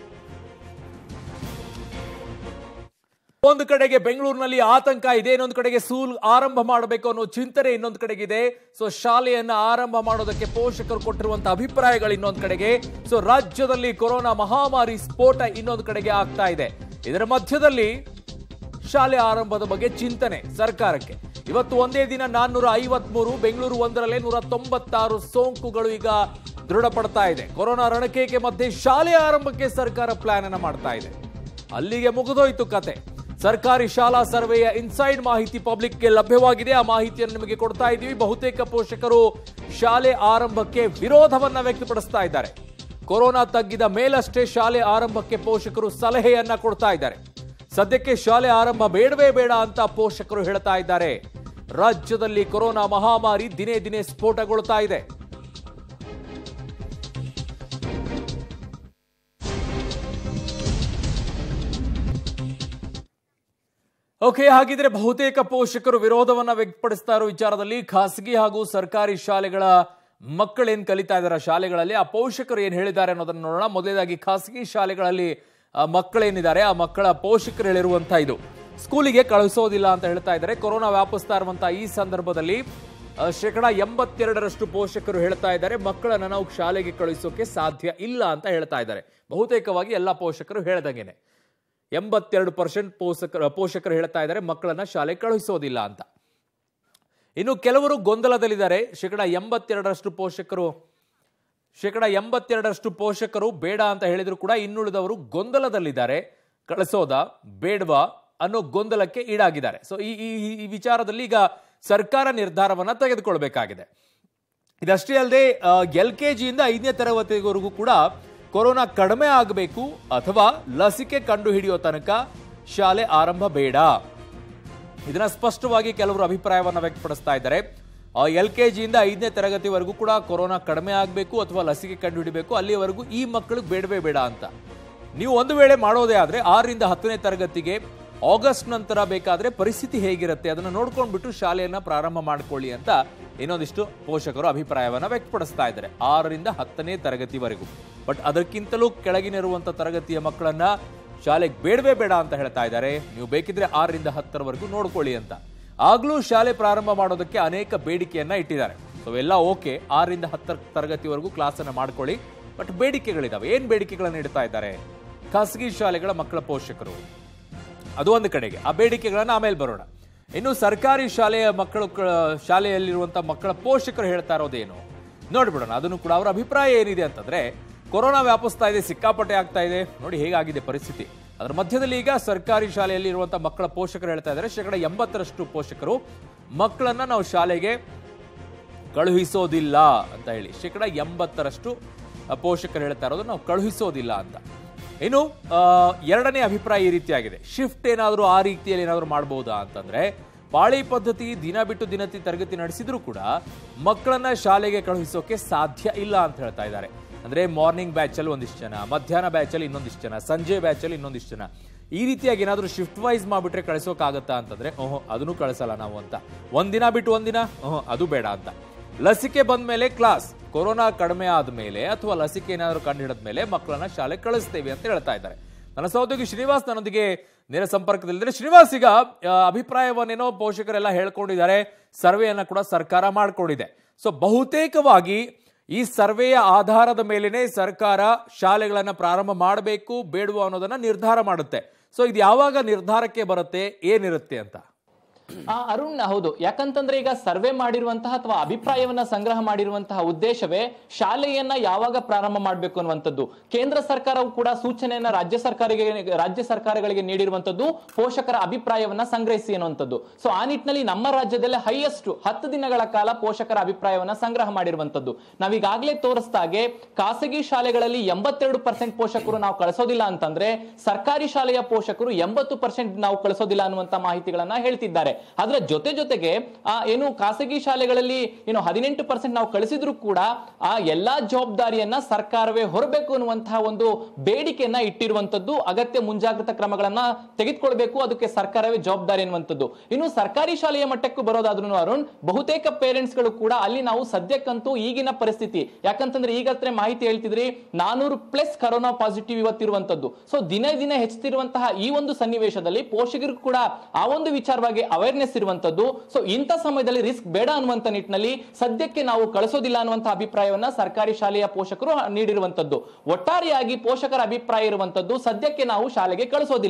[SPEAKER 1] ಒಂದು ಕಡೆಗೆ ಬೆಂಗಳೂರಿನಲ್ಲಿ ಆತಂಕ ಇದೆ ಇನ್ನೊಂದು ಕಡೆಗೆ ಸ್ಕೂಲ್ ಆರಂಭ ಮಾಡಬೇಕು ಅನ್ನೋ ಚಿಂತನೆ ಇನ್ನೊಂದು ಕಡೆಗಿದೆ ಸೊ ಶಾಲೆಯನ್ನ ಆರಂಭ ಮಾಡೋದಕ್ಕೆ ಪೋಷಕರು ಕೊಟ್ಟಿರುವಂತಹ ಅಭಿಪ್ರಾಯಗಳು ಇನ್ನೊಂದು ಕಡೆಗೆ ಸೊ ರಾಜ್ಯದಲ್ಲಿ ಕೊರೋನಾ ಮಹಾಮಾರಿ ಸ್ಫೋಟ ಇನ್ನೊಂದು ಕಡೆಗೆ ಆಗ್ತಾ ಇದೆ ಇದರ ಮಧ್ಯದಲ್ಲಿ ಶಾಲೆ ಆರಂಭದ ಬಗ್ಗೆ ಚಿಂತನೆ ಸರ್ಕಾರಕ್ಕೆ ಇವತ್ತು ಒಂದೇ ದಿನ ನಾನ್ನೂರ ಐವತ್ಮೂರು ಬೆಂಗಳೂರು ಒಂದರಲ್ಲೇ ನೂರ ತೊಂಬತ್ತಾರು ಸೋಂಕುಗಳು ಈಗ ದೃಢಪಡ್ತಾ ಇದೆ ಕೊರೋನಾ ರಣಕೇಕೆ ಮಧ್ಯೆ ಶಾಲೆ ಆರಂಭಕ್ಕೆ ಸರ್ಕಾರ ಪ್ಲಾನ್ ಅನ್ನ ಮಾಡ್ತಾ ಇದೆ ಅಲ್ಲಿಗೆ ಮುಗಿದೋಯ್ತು ಕತೆ ಸರ್ಕಾರಿ ಶಾಲಾ ಸರ್ವೆಯ ಇನ್ಸೈಡ್ ಮಾಹಿತಿ ಪಬ್ಲಿಕ್ಗೆ ಲಭ್ಯವಾಗಿದೆ ಆ ಮಾಹಿತಿಯನ್ನು ನಿಮಗೆ ಕೊಡ್ತಾ ಇದ್ದೀವಿ ಬಹುತೇಕ ಪೋಷಕರು ಶಾಲೆ ಆರಂಭಕ್ಕೆ ವಿರೋಧವನ್ನ ವ್ಯಕ್ತಪಡಿಸ್ತಾ ಇದ್ದಾರೆ ಕೊರೋನಾ ತಗ್ಗಿದ ಮೇಲಷ್ಟೇ ಶಾಲೆ ಆರಂಭಕ್ಕೆ ಪೋಷಕರು ಸಲಹೆಯನ್ನ ಕೊಡ್ತಾ ಇದ್ದಾರೆ ಸದ್ಯಕ್ಕೆ ಶಾಲೆ ಆರಂಭ ಬೇಡವೇ ಬೇಡ ಅಂತ ಪೋಷಕರು ಹೇಳ್ತಾ ಇದ್ದಾರೆ ರಾಜ್ಯದಲ್ಲಿ ಕೊರೋನಾ ಮಹಾಮಾರಿ ದಿನೇ ದಿನೇ ಸ್ಫೋಟಗೊಳ್ತಾ ಇದೆ ಓಕೆ ಹಾಗಿದ್ರೆ ಬಹುತೇಕ ಪೋಷಕರು ವಿರೋಧವನ್ನ ವ್ಯಕ್ತಪಡಿಸ್ತಾ ಇರೋ ವಿಚಾರದಲ್ಲಿ ಖಾಸಗಿ ಹಾಗೂ ಸರ್ಕಾರಿ ಶಾಲೆಗಳ ಮಕ್ಕಳೇನ್ ಕಲಿತಾ ಇದ್ದಾರೆ ಶಾಲೆಗಳಲ್ಲಿ ಆ ಪೋಷಕರು ಏನ್ ಹೇಳಿದ್ದಾರೆ ಅನ್ನೋದನ್ನ ನೋಡೋಣ ಮೊದಲನೇದಾಗಿ ಖಾಸಗಿ ಶಾಲೆಗಳಲ್ಲಿ ಆ ಮಕ್ಕಳೇನಿದ್ದಾರೆ ಆ ಮಕ್ಕಳ ಪೋಷಕರು ಹೇಳಿರುವಂತ ಇದು ಸ್ಕೂಲಿಗೆ ಕಳಿಸೋದಿಲ್ಲ ಅಂತ ಹೇಳ್ತಾ ಇದ್ದಾರೆ ಕೊರೋನಾ ವ್ಯಾಪಿಸ್ತಾ ಇರುವಂತಹ ಈ ಸಂದರ್ಭದಲ್ಲಿ ಆ, ಶೇಕಡ ಎಂಬತ್ತೆರಡರಷ್ಟು ಪೋಷಕರು ಹೇಳ್ತಾ ಇದ್ದಾರೆ ಮಕ್ಕಳನ್ನ ನಾವು ಶಾಲೆಗೆ ಕಳಿಸೋಕೆ ಸಾಧ್ಯ ಇಲ್ಲ ಅಂತ ಹೇಳ್ತಾ ಇದ್ದಾರೆ ಬಹುತೇಕವಾಗಿ ಎಲ್ಲ ಪೋಷಕರು ಹೇಳ್ದಂಗೆನೆ ಎಂಬತ್ತೆರಡು ಪರ್ಸೆಂಟ್ ಪೋಷಕರು ಪೋಷಕರು ಹೇಳ್ತಾ ಇದ್ದಾರೆ ಮಕ್ಕಳನ್ನ ಶಾಲೆಗೆ ಕಳುಹಿಸೋದಿಲ್ಲ ಅಂತ ಇನ್ನು ಕೆಲವರು ಗೊಂದಲದಲ್ಲಿದ್ದಾರೆ ಶೇಕಡ ಎಂಬತ್ತೆರಡರಷ್ಟು ಪೋಷಕರು ಶೇಕಡ ಎಂಬತ್ತೆರಡರಷ್ಟು ಪೋಷಕರು ಬೇಡ ಅಂತ ಹೇಳಿದ್ರು ಕೂಡ ಇನ್ನುಳಿದವರು ಗೊಂದಲದಲ್ಲಿದ್ದಾರೆ ಕಳಿಸೋದ ಬೇಡವಾ ಅನ್ನೋ ಗೊಂದಲಕ್ಕೆ ಈಡಾಗಿದ್ದಾರೆ ಸೊ ಈ ಈ ಈ ವಿಚಾರದಲ್ಲಿ ಈಗ ಸರ್ಕಾರ ನಿರ್ಧಾರವನ್ನ ತೆಗೆದುಕೊಳ್ಬೇಕಾಗಿದೆ ಇದಷ್ಟೇ ಅಲ್ಲದೆ ಎಲ್ ಕೆ ಜಿಯಿಂದ ಐದನೇ ತರಗತಿವರೆಗೂ ಕೂಡ ಕೊರೋನಾ ಕಡಿಮೆ ಆಗಬೇಕು ಅಥವಾ ಲಸಿಕೆ ಕಂಡು ಹಿಡಿಯೋ ತನಕ ಶಾಲೆ ಆರಂಭ ಬೇಡ ಇದನ್ನ ಸ್ಪಷ್ಟವಾಗಿ ಕೆಲವರು ಅಭಿಪ್ರಾಯವನ್ನ ವ್ಯಕ್ತಪಡಿಸ್ತಾ ಇದ್ದಾರೆ ಎಲ್ ಕೆ ಜಿಯಿಂದ ಐದನೇ ತರಗತಿವರೆಗೂ ಕೂಡ ಕೊರೋನಾ ಕಡಿಮೆ ಆಗಬೇಕು ಅಥವಾ ಲಸಿಕೆ ಕಂಡುಹಿಡಿಬೇಕು ಅಲ್ಲಿವರೆಗೂ ಈ ಮಕ್ಕಳಿಗೆ ಬೇಡವೇ ಬೇಡ ಅಂತ ನೀವು ಒಂದು ವೇಳೆ ಮಾಡೋದೇ ಆದ್ರೆ ಆರರಿಂದ ಹತ್ತನೇ ತರಗತಿಗೆ ಆಗಸ್ಟ್ ನಂತರ ಬೇಕಾದ್ರೆ ಪರಿಸ್ಥಿತಿ ಹೇಗಿರುತ್ತೆ ಅದನ್ನ ನೋಡ್ಕೊಂಡ್ಬಿಟ್ಟು ಶಾಲೆಯನ್ನ ಪ್ರಾರಂಭ ಮಾಡ್ಕೊಳ್ಳಿ ಅಂತ ಇನ್ನೊಂದಿಷ್ಟು ಪೋಷಕರು ಅಭಿಪ್ರಾಯವನ್ನ ವ್ಯಕ್ತಪಡಿಸ್ತಾ ಇದ್ದಾರೆ ಆರರಿಂದ ಹತ್ತನೇ ತರಗತಿವರೆಗೂ ಬಟ್ ಅದಕ್ಕಿಂತಲೂ ಕೆಳಗಿನಿರುವಂತ ತರಗತಿಯ ಮಕ್ಕಳನ್ನ ಶಾಲೆಗೆ ಬೇಡವೇ ಬೇಡ ಅಂತ ಹೇಳ್ತಾ ಇದ್ದಾರೆ ನೀವು ಬೇಕಿದ್ರೆ ಆರರಿಂದ ಹತ್ತರವರೆಗೂ ನೋಡ್ಕೊಳ್ಳಿ ಅಂತ ಆಗ್ಲೂ ಶಾಲೆ ಪ್ರಾರಂಭ ಮಾಡೋದಕ್ಕೆ ಅನೇಕ ಬೇಡಿಕೆಯನ್ನ ಇಟ್ಟಿದ್ದಾರೆ ಸೊ ಎಲ್ಲ ಓಕೆ ಆರರಿಂದ ಹತ್ತರ ತರಗತಿವರೆಗೂ ಕ್ಲಾಸ್ ಅನ್ನ ಮಾಡ್ಕೊಳ್ಳಿ ಬಟ್ ಬೇಡಿಕೆಗಳಿದಾವೆ ಏನ್ ಬೇಡಿಕೆಗಳನ್ನ ಇಡ್ತಾ ಇದ್ದಾರೆ ಖಾಸಗಿ ಶಾಲೆಗಳ ಮಕ್ಕಳ ಪೋಷಕರು ಅದು ಒಂದು ಕಡೆಗೆ ಆ ಬೇಡಿಕೆಗಳನ್ನ ಆಮೇಲೆ ಬರೋಣ ಇನ್ನು ಸರ್ಕಾರಿ ಶಾಲೆಯ ಮಕ್ಕಳು ಕ- ಶಾಲೆಯಲ್ಲಿರುವಂತಹ ಮಕ್ಕಳ ಪೋಷಕರು ಹೇಳ್ತಾ ಇರೋದೇನು ನೋಡ್ಬಿಡೋಣ ಅದನ್ನು ಕೂಡ ಅವರ ಅಭಿಪ್ರಾಯ ಏನಿದೆ ಅಂತಂದ್ರೆ ಕೊರೋನಾ ವ್ಯಾಪಿಸ್ತಾ ಇದೆ ಸಿಕ್ಕಾಪಟ್ಟೆ ಆಗ್ತಾ ಇದೆ ನೋಡಿ ಹೇಗಾಗಿದೆ ಪರಿಸ್ಥಿತಿ ಅದರ ಮಧ್ಯದಲ್ಲಿ ಈಗ ಸರ್ಕಾರಿ ಶಾಲೆಯಲ್ಲಿ ಇರುವಂತಹ ಮಕ್ಕಳ ಪೋಷಕರು ಹೇಳ್ತಾ ಇದ್ದಾರೆ ಶೇಕಡ ಎಂಬತ್ತರಷ್ಟು ಪೋಷಕರು ಮಕ್ಕಳನ್ನ ನಾವು ಶಾಲೆಗೆ ಕಳುಹಿಸೋದಿಲ್ಲ ಅಂತ ಹೇಳಿ ಶೇಕಡ ಎಂಬತ್ತರಷ್ಟು ಆ, ಪೋಷಕರು ಹೇಳ್ತಾ ಇರೋದು ನಾವು ಕಳುಹಿಸೋದಿಲ್ಲ ಅಂತ ಇನ್ನು ಆ, ಎರಡನೇ ಅಭಿಪ್ರಾಯ ಈ ರೀತಿಯಾಗಿದೆ ಶಿಫ್ಟ್ ಏನಾದರೂ ಆ ರೀತಿಯಲ್ಲಿ ಏನಾದರೂ ಮಾಡಬಹುದಾ ಅಂತಂದ್ರೆ ಪಾಳಿ ಪದ್ಧತಿ ದಿನ ಬಿಟ್ಟು ದಿನತಿ ತರಗತಿ ನಡೆಸಿದ್ರು ಕೂಡ ಮಕ್ಕಳನ್ನ ಶಾಲೆಗೆ ಕಳುಹಿಸೋಕೆ ಸಾಧ್ಯ ಇಲ್ಲ ಅಂತ ಹೇಳ್ತಾ ಇದ್ದಾರೆ ಅಂದ್ರೆ ಮಾರ್ನಿಂಗ್ ಬ್ಯಾಚಲ್ಲಿ ಒಂದಿಷ್ಟು ಜನ ಮಧ್ಯಾಹ್ನ ಬ್ಯಾಚಲ್ಲಿ ಇನ್ನೊಂದಿಷ್ಟು ಜನ ಸಂಜೆ ಬ್ಯಾಚಲ್ಲಿ ಇನ್ನೊಂದಿಷ್ಟು ಜನ ಈ ರೀತಿಯಾಗಿ ಏನಾದರೂ ಶಿಫ್ಟ್ ವೈಸ್ ಮಾಡಿಬಿಟ್ರೆ ಕಳಿಸೋಕ್ಕಾಗತ್ತಾ ಅಂತಂದ್ರೆ ಓಹೋ ಅದನ್ನು ಕಳಿಸಲ್ಲ ನಾವು ಅಂತ ಒಂದಿನ ಬಿಟ್ಟು ಒಂದಿನ ಓಹೋ ಅದು ಬೇಡ ಅಂತ ಲಸಿಕೆ ಬಂದ ಮೇಲೆ ಕ್ಲಾಸ್ ಕೊರೋನಾ ಕಡಿಮೆ ಆದ್ಮೇಲೆ ಅಥವಾ ಲಸಿಕೆ ಏನಾದರೂ ಕಂಡುಹಿಡಿದ ಮೇಲೆ ಮಕ್ಕಳನ್ನ ಶಾಲೆಗೆ ಕಳಿಸ್ತೇವೆ ಅಂತ ಹೇಳ್ತಾ ಇದ್ದಾರೆ ನನ್ನ ಸಹೋದ್ಯೋಗಿ ಶ್ರೀನಿವಾಸ್ ನನ್ನೊಂದಿಗೆ ನೇರ ಸಂಪರ್ಕದಲ್ಲಿದ್ದಾರೆ ಶ್ರೀನಿವಾಸ್ ಈಗ ಆ, ಅಭಿಪ್ರಾಯವನ್ನೇನೋ ಪೋಷಕರೆಲ್ಲ ಹೇಳ್ಕೊಂಡಿದ್ದಾರೆ ಸರ್ವೆಯನ್ನ ಕೂಡ ಸರ್ಕಾರ ಮಾಡ್ಕೊಂಡಿದೆ ಸೊ ಬಹುತೇಕವಾಗಿ ಈ ಸರ್ವೆಯ ಆಧಾರದ ಮೇಲೆನೆ ಸರ್ಕಾರ ಶಾಲೆಗಳನ್ನ ಪ್ರಾರಂಭ ಮಾಡಬೇಕು ಬೇಡುವ ಅನ್ನೋದನ್ನ ನಿರ್ಧಾರ ಮಾಡುತ್ತೆ ಸೊ ಇದು ಯಾವಾಗ ನಿರ್ಧಾರಕ್ಕೆ ಬರುತ್ತೆ ಏನಿರುತ್ತೆ ಅಂತ
[SPEAKER 2] ಆ, ಅರುಣ್ ಹೌದು ಯಾಕಂತಂದ್ರೆ ಈಗ ಸರ್ವೆ ಮಾಡಿರುವಂತಹ ಅಥವಾ ಅಭಿಪ್ರಾಯವನ್ನ ಸಂಗ್ರಹ ಮಾಡಿರುವಂತಹ ಉದ್ದೇಶವೇ ಶಾಲೆಯನ್ನ ಯಾವಾಗ ಪ್ರಾರಂಭ ಮಾಡಬೇಕು ಅನ್ನುವಂಥದ್ದು ಕೇಂದ್ರ ಸರ್ಕಾರವು ಕೂಡ ಸೂಚನೆಯನ್ನ ರಾಜ್ಯ ಸರ್ಕಾರಗಳಿಗೆ ರಾಜ್ಯ ಸರ್ಕಾರಗಳಿಗೆ ನೀಡಿರುವಂತದ್ದು ಪೋಷಕರ ಅಭಿಪ್ರಾಯವನ್ನ ಸಂಗ್ರಹಿಸಿ ಅನ್ನುವಂಥದ್ದು ಸೊ ಆ ನಿಟ್ಟಿನಲ್ಲಿ ನಮ್ಮ ರಾಜ್ಯದಲ್ಲೇ ಹೈಯೆಸ್ಟ್ ಹತ್ತು ದಿನಗಳ ಕಾಲ ಪೋಷಕರ ಅಭಿಪ್ರಾಯವನ್ನ ಸಂಗ್ರಹ ಮಾಡಿರುವಂತದ್ದು ನಾವೀಗಾಗಲೇ ತೋರಿಸ್ದಾಗೆ ಖಾಸಗಿ ಶಾಲೆಗಳಲ್ಲಿ ಎಂಬತ್ತೆರಡು ಪರ್ಸೆಂಟ್ ಪೋಷಕರು ನಾವು ಕಳಿಸೋದಿಲ್ಲ ಅಂತಂದ್ರೆ ಸರ್ಕಾರಿ ಶಾಲೆಯ ಪೋಷಕರು ಎಂಬತ್ತು ಪರ್ಸೆಂಟ್ ನಾವು ಕಳಿಸೋದಿಲ್ಲ ಅನ್ನುವಂತ ಮಾಹಿತಿಗಳನ್ನ ಹೇಳ್ತಿದ್ದಾರೆ ಅದರ ಜೊತೆ ಜೊತೆಗೆ ಆ ಏನು ಖಾಸಗಿ ಶಾಲೆಗಳಲ್ಲಿ ಏನು ಹದಿನೆಂಟು ಪರ್ಸೆಂಟ್ ನಾವು ಕಳಿಸಿದ್ರು ಕೂಡ ಆ ಎಲ್ಲಾ ಜವಾಬ್ದಾರಿಯನ್ನ ಸರ್ಕಾರವೇ ಹೊರಬೇಕು ಅನ್ನುವಂತಹ ಒಂದು ಬೇಡಿಕೆಯನ್ನ ಇಟ್ಟಿರುವಂತದ್ದು ಅಗತ್ಯ ಮುಂಜಾಗ್ರತಾ ಕ್ರಮಗಳನ್ನ ತೆಗೆದುಕೊಳ್ಬೇಕು ಅದಕ್ಕೆ ಸರ್ಕಾರವೇ ಜವಾಬ್ದಾರಿ ಅನ್ನುವಂಥದ್ದು ಇನ್ನು ಸರ್ಕಾರಿ ಶಾಲೆಯ ಮಟ್ಟಕ್ಕೂ ಬರೋದಾದ್ರೂ ಅರುಣ್ ಬಹುತೇಕ ಪೇರೆಂಟ್ಸ್ ಗಳು ಕೂಡ ಅಲ್ಲಿ ನಾವು ಸದ್ಯಕ್ಕಂತೂ ಈಗಿನ ಪರಿಸ್ಥಿತಿ ಯಾಕಂತಂದ್ರೆ ಈಗತ್ರ ಮಾಹಿತಿ ಹೇಳ್ತಿದ್ರಿ ನಾನೂರು ಪ್ಲಸ್ ಕರೋನಾ ಪಾಸಿಟಿವ್ ಇವತ್ತಿರುವಂತದ್ದು ಸೊ ದಿನೇ ದಿನೇ ಹೆಚ್ಚುತ್ತಿರುವಂತಹ ಈ ಒಂದು ಸನ್ನಿವೇಶದಲ್ಲಿ ಪೋಷಕರಿಗೂ ಕೂಡ ಆ ಒಂದು ವಿಚಾರವಾಗಿ ಅವೇರ್ನೆಸ್ ಇರುವಂತದ್ದು ಸೊ ಇಂಥ ಸಮಯದಲ್ಲಿ ರಿಸ್ಕ್ ಬೇಡ ಅನ್ನುವಂತ ನಿಟ್ಟಿನಲ್ಲಿ ಸದ್ಯಕ್ಕೆ ನಾವು ಕಳಿಸೋದಿಲ್ಲ ಅನ್ನುವಂತಹ ಅಭಿಪ್ರಾಯವನ್ನ ಸರ್ಕಾರಿ ಶಾಲೆಯ ಪೋಷಕರು ನೀಡಿರುವಂತದ್ದು ಒಟ್ಟಾರೆಯಾಗಿ ಪೋಷಕರ ಅಭಿಪ್ರಾಯ ಇರುವಂತದ್ದು ಸದ್ಯಕ್ಕೆ ನಾವು ಶಾಲೆಗೆ ಕಳಿಸೋದಿಲ್ಲ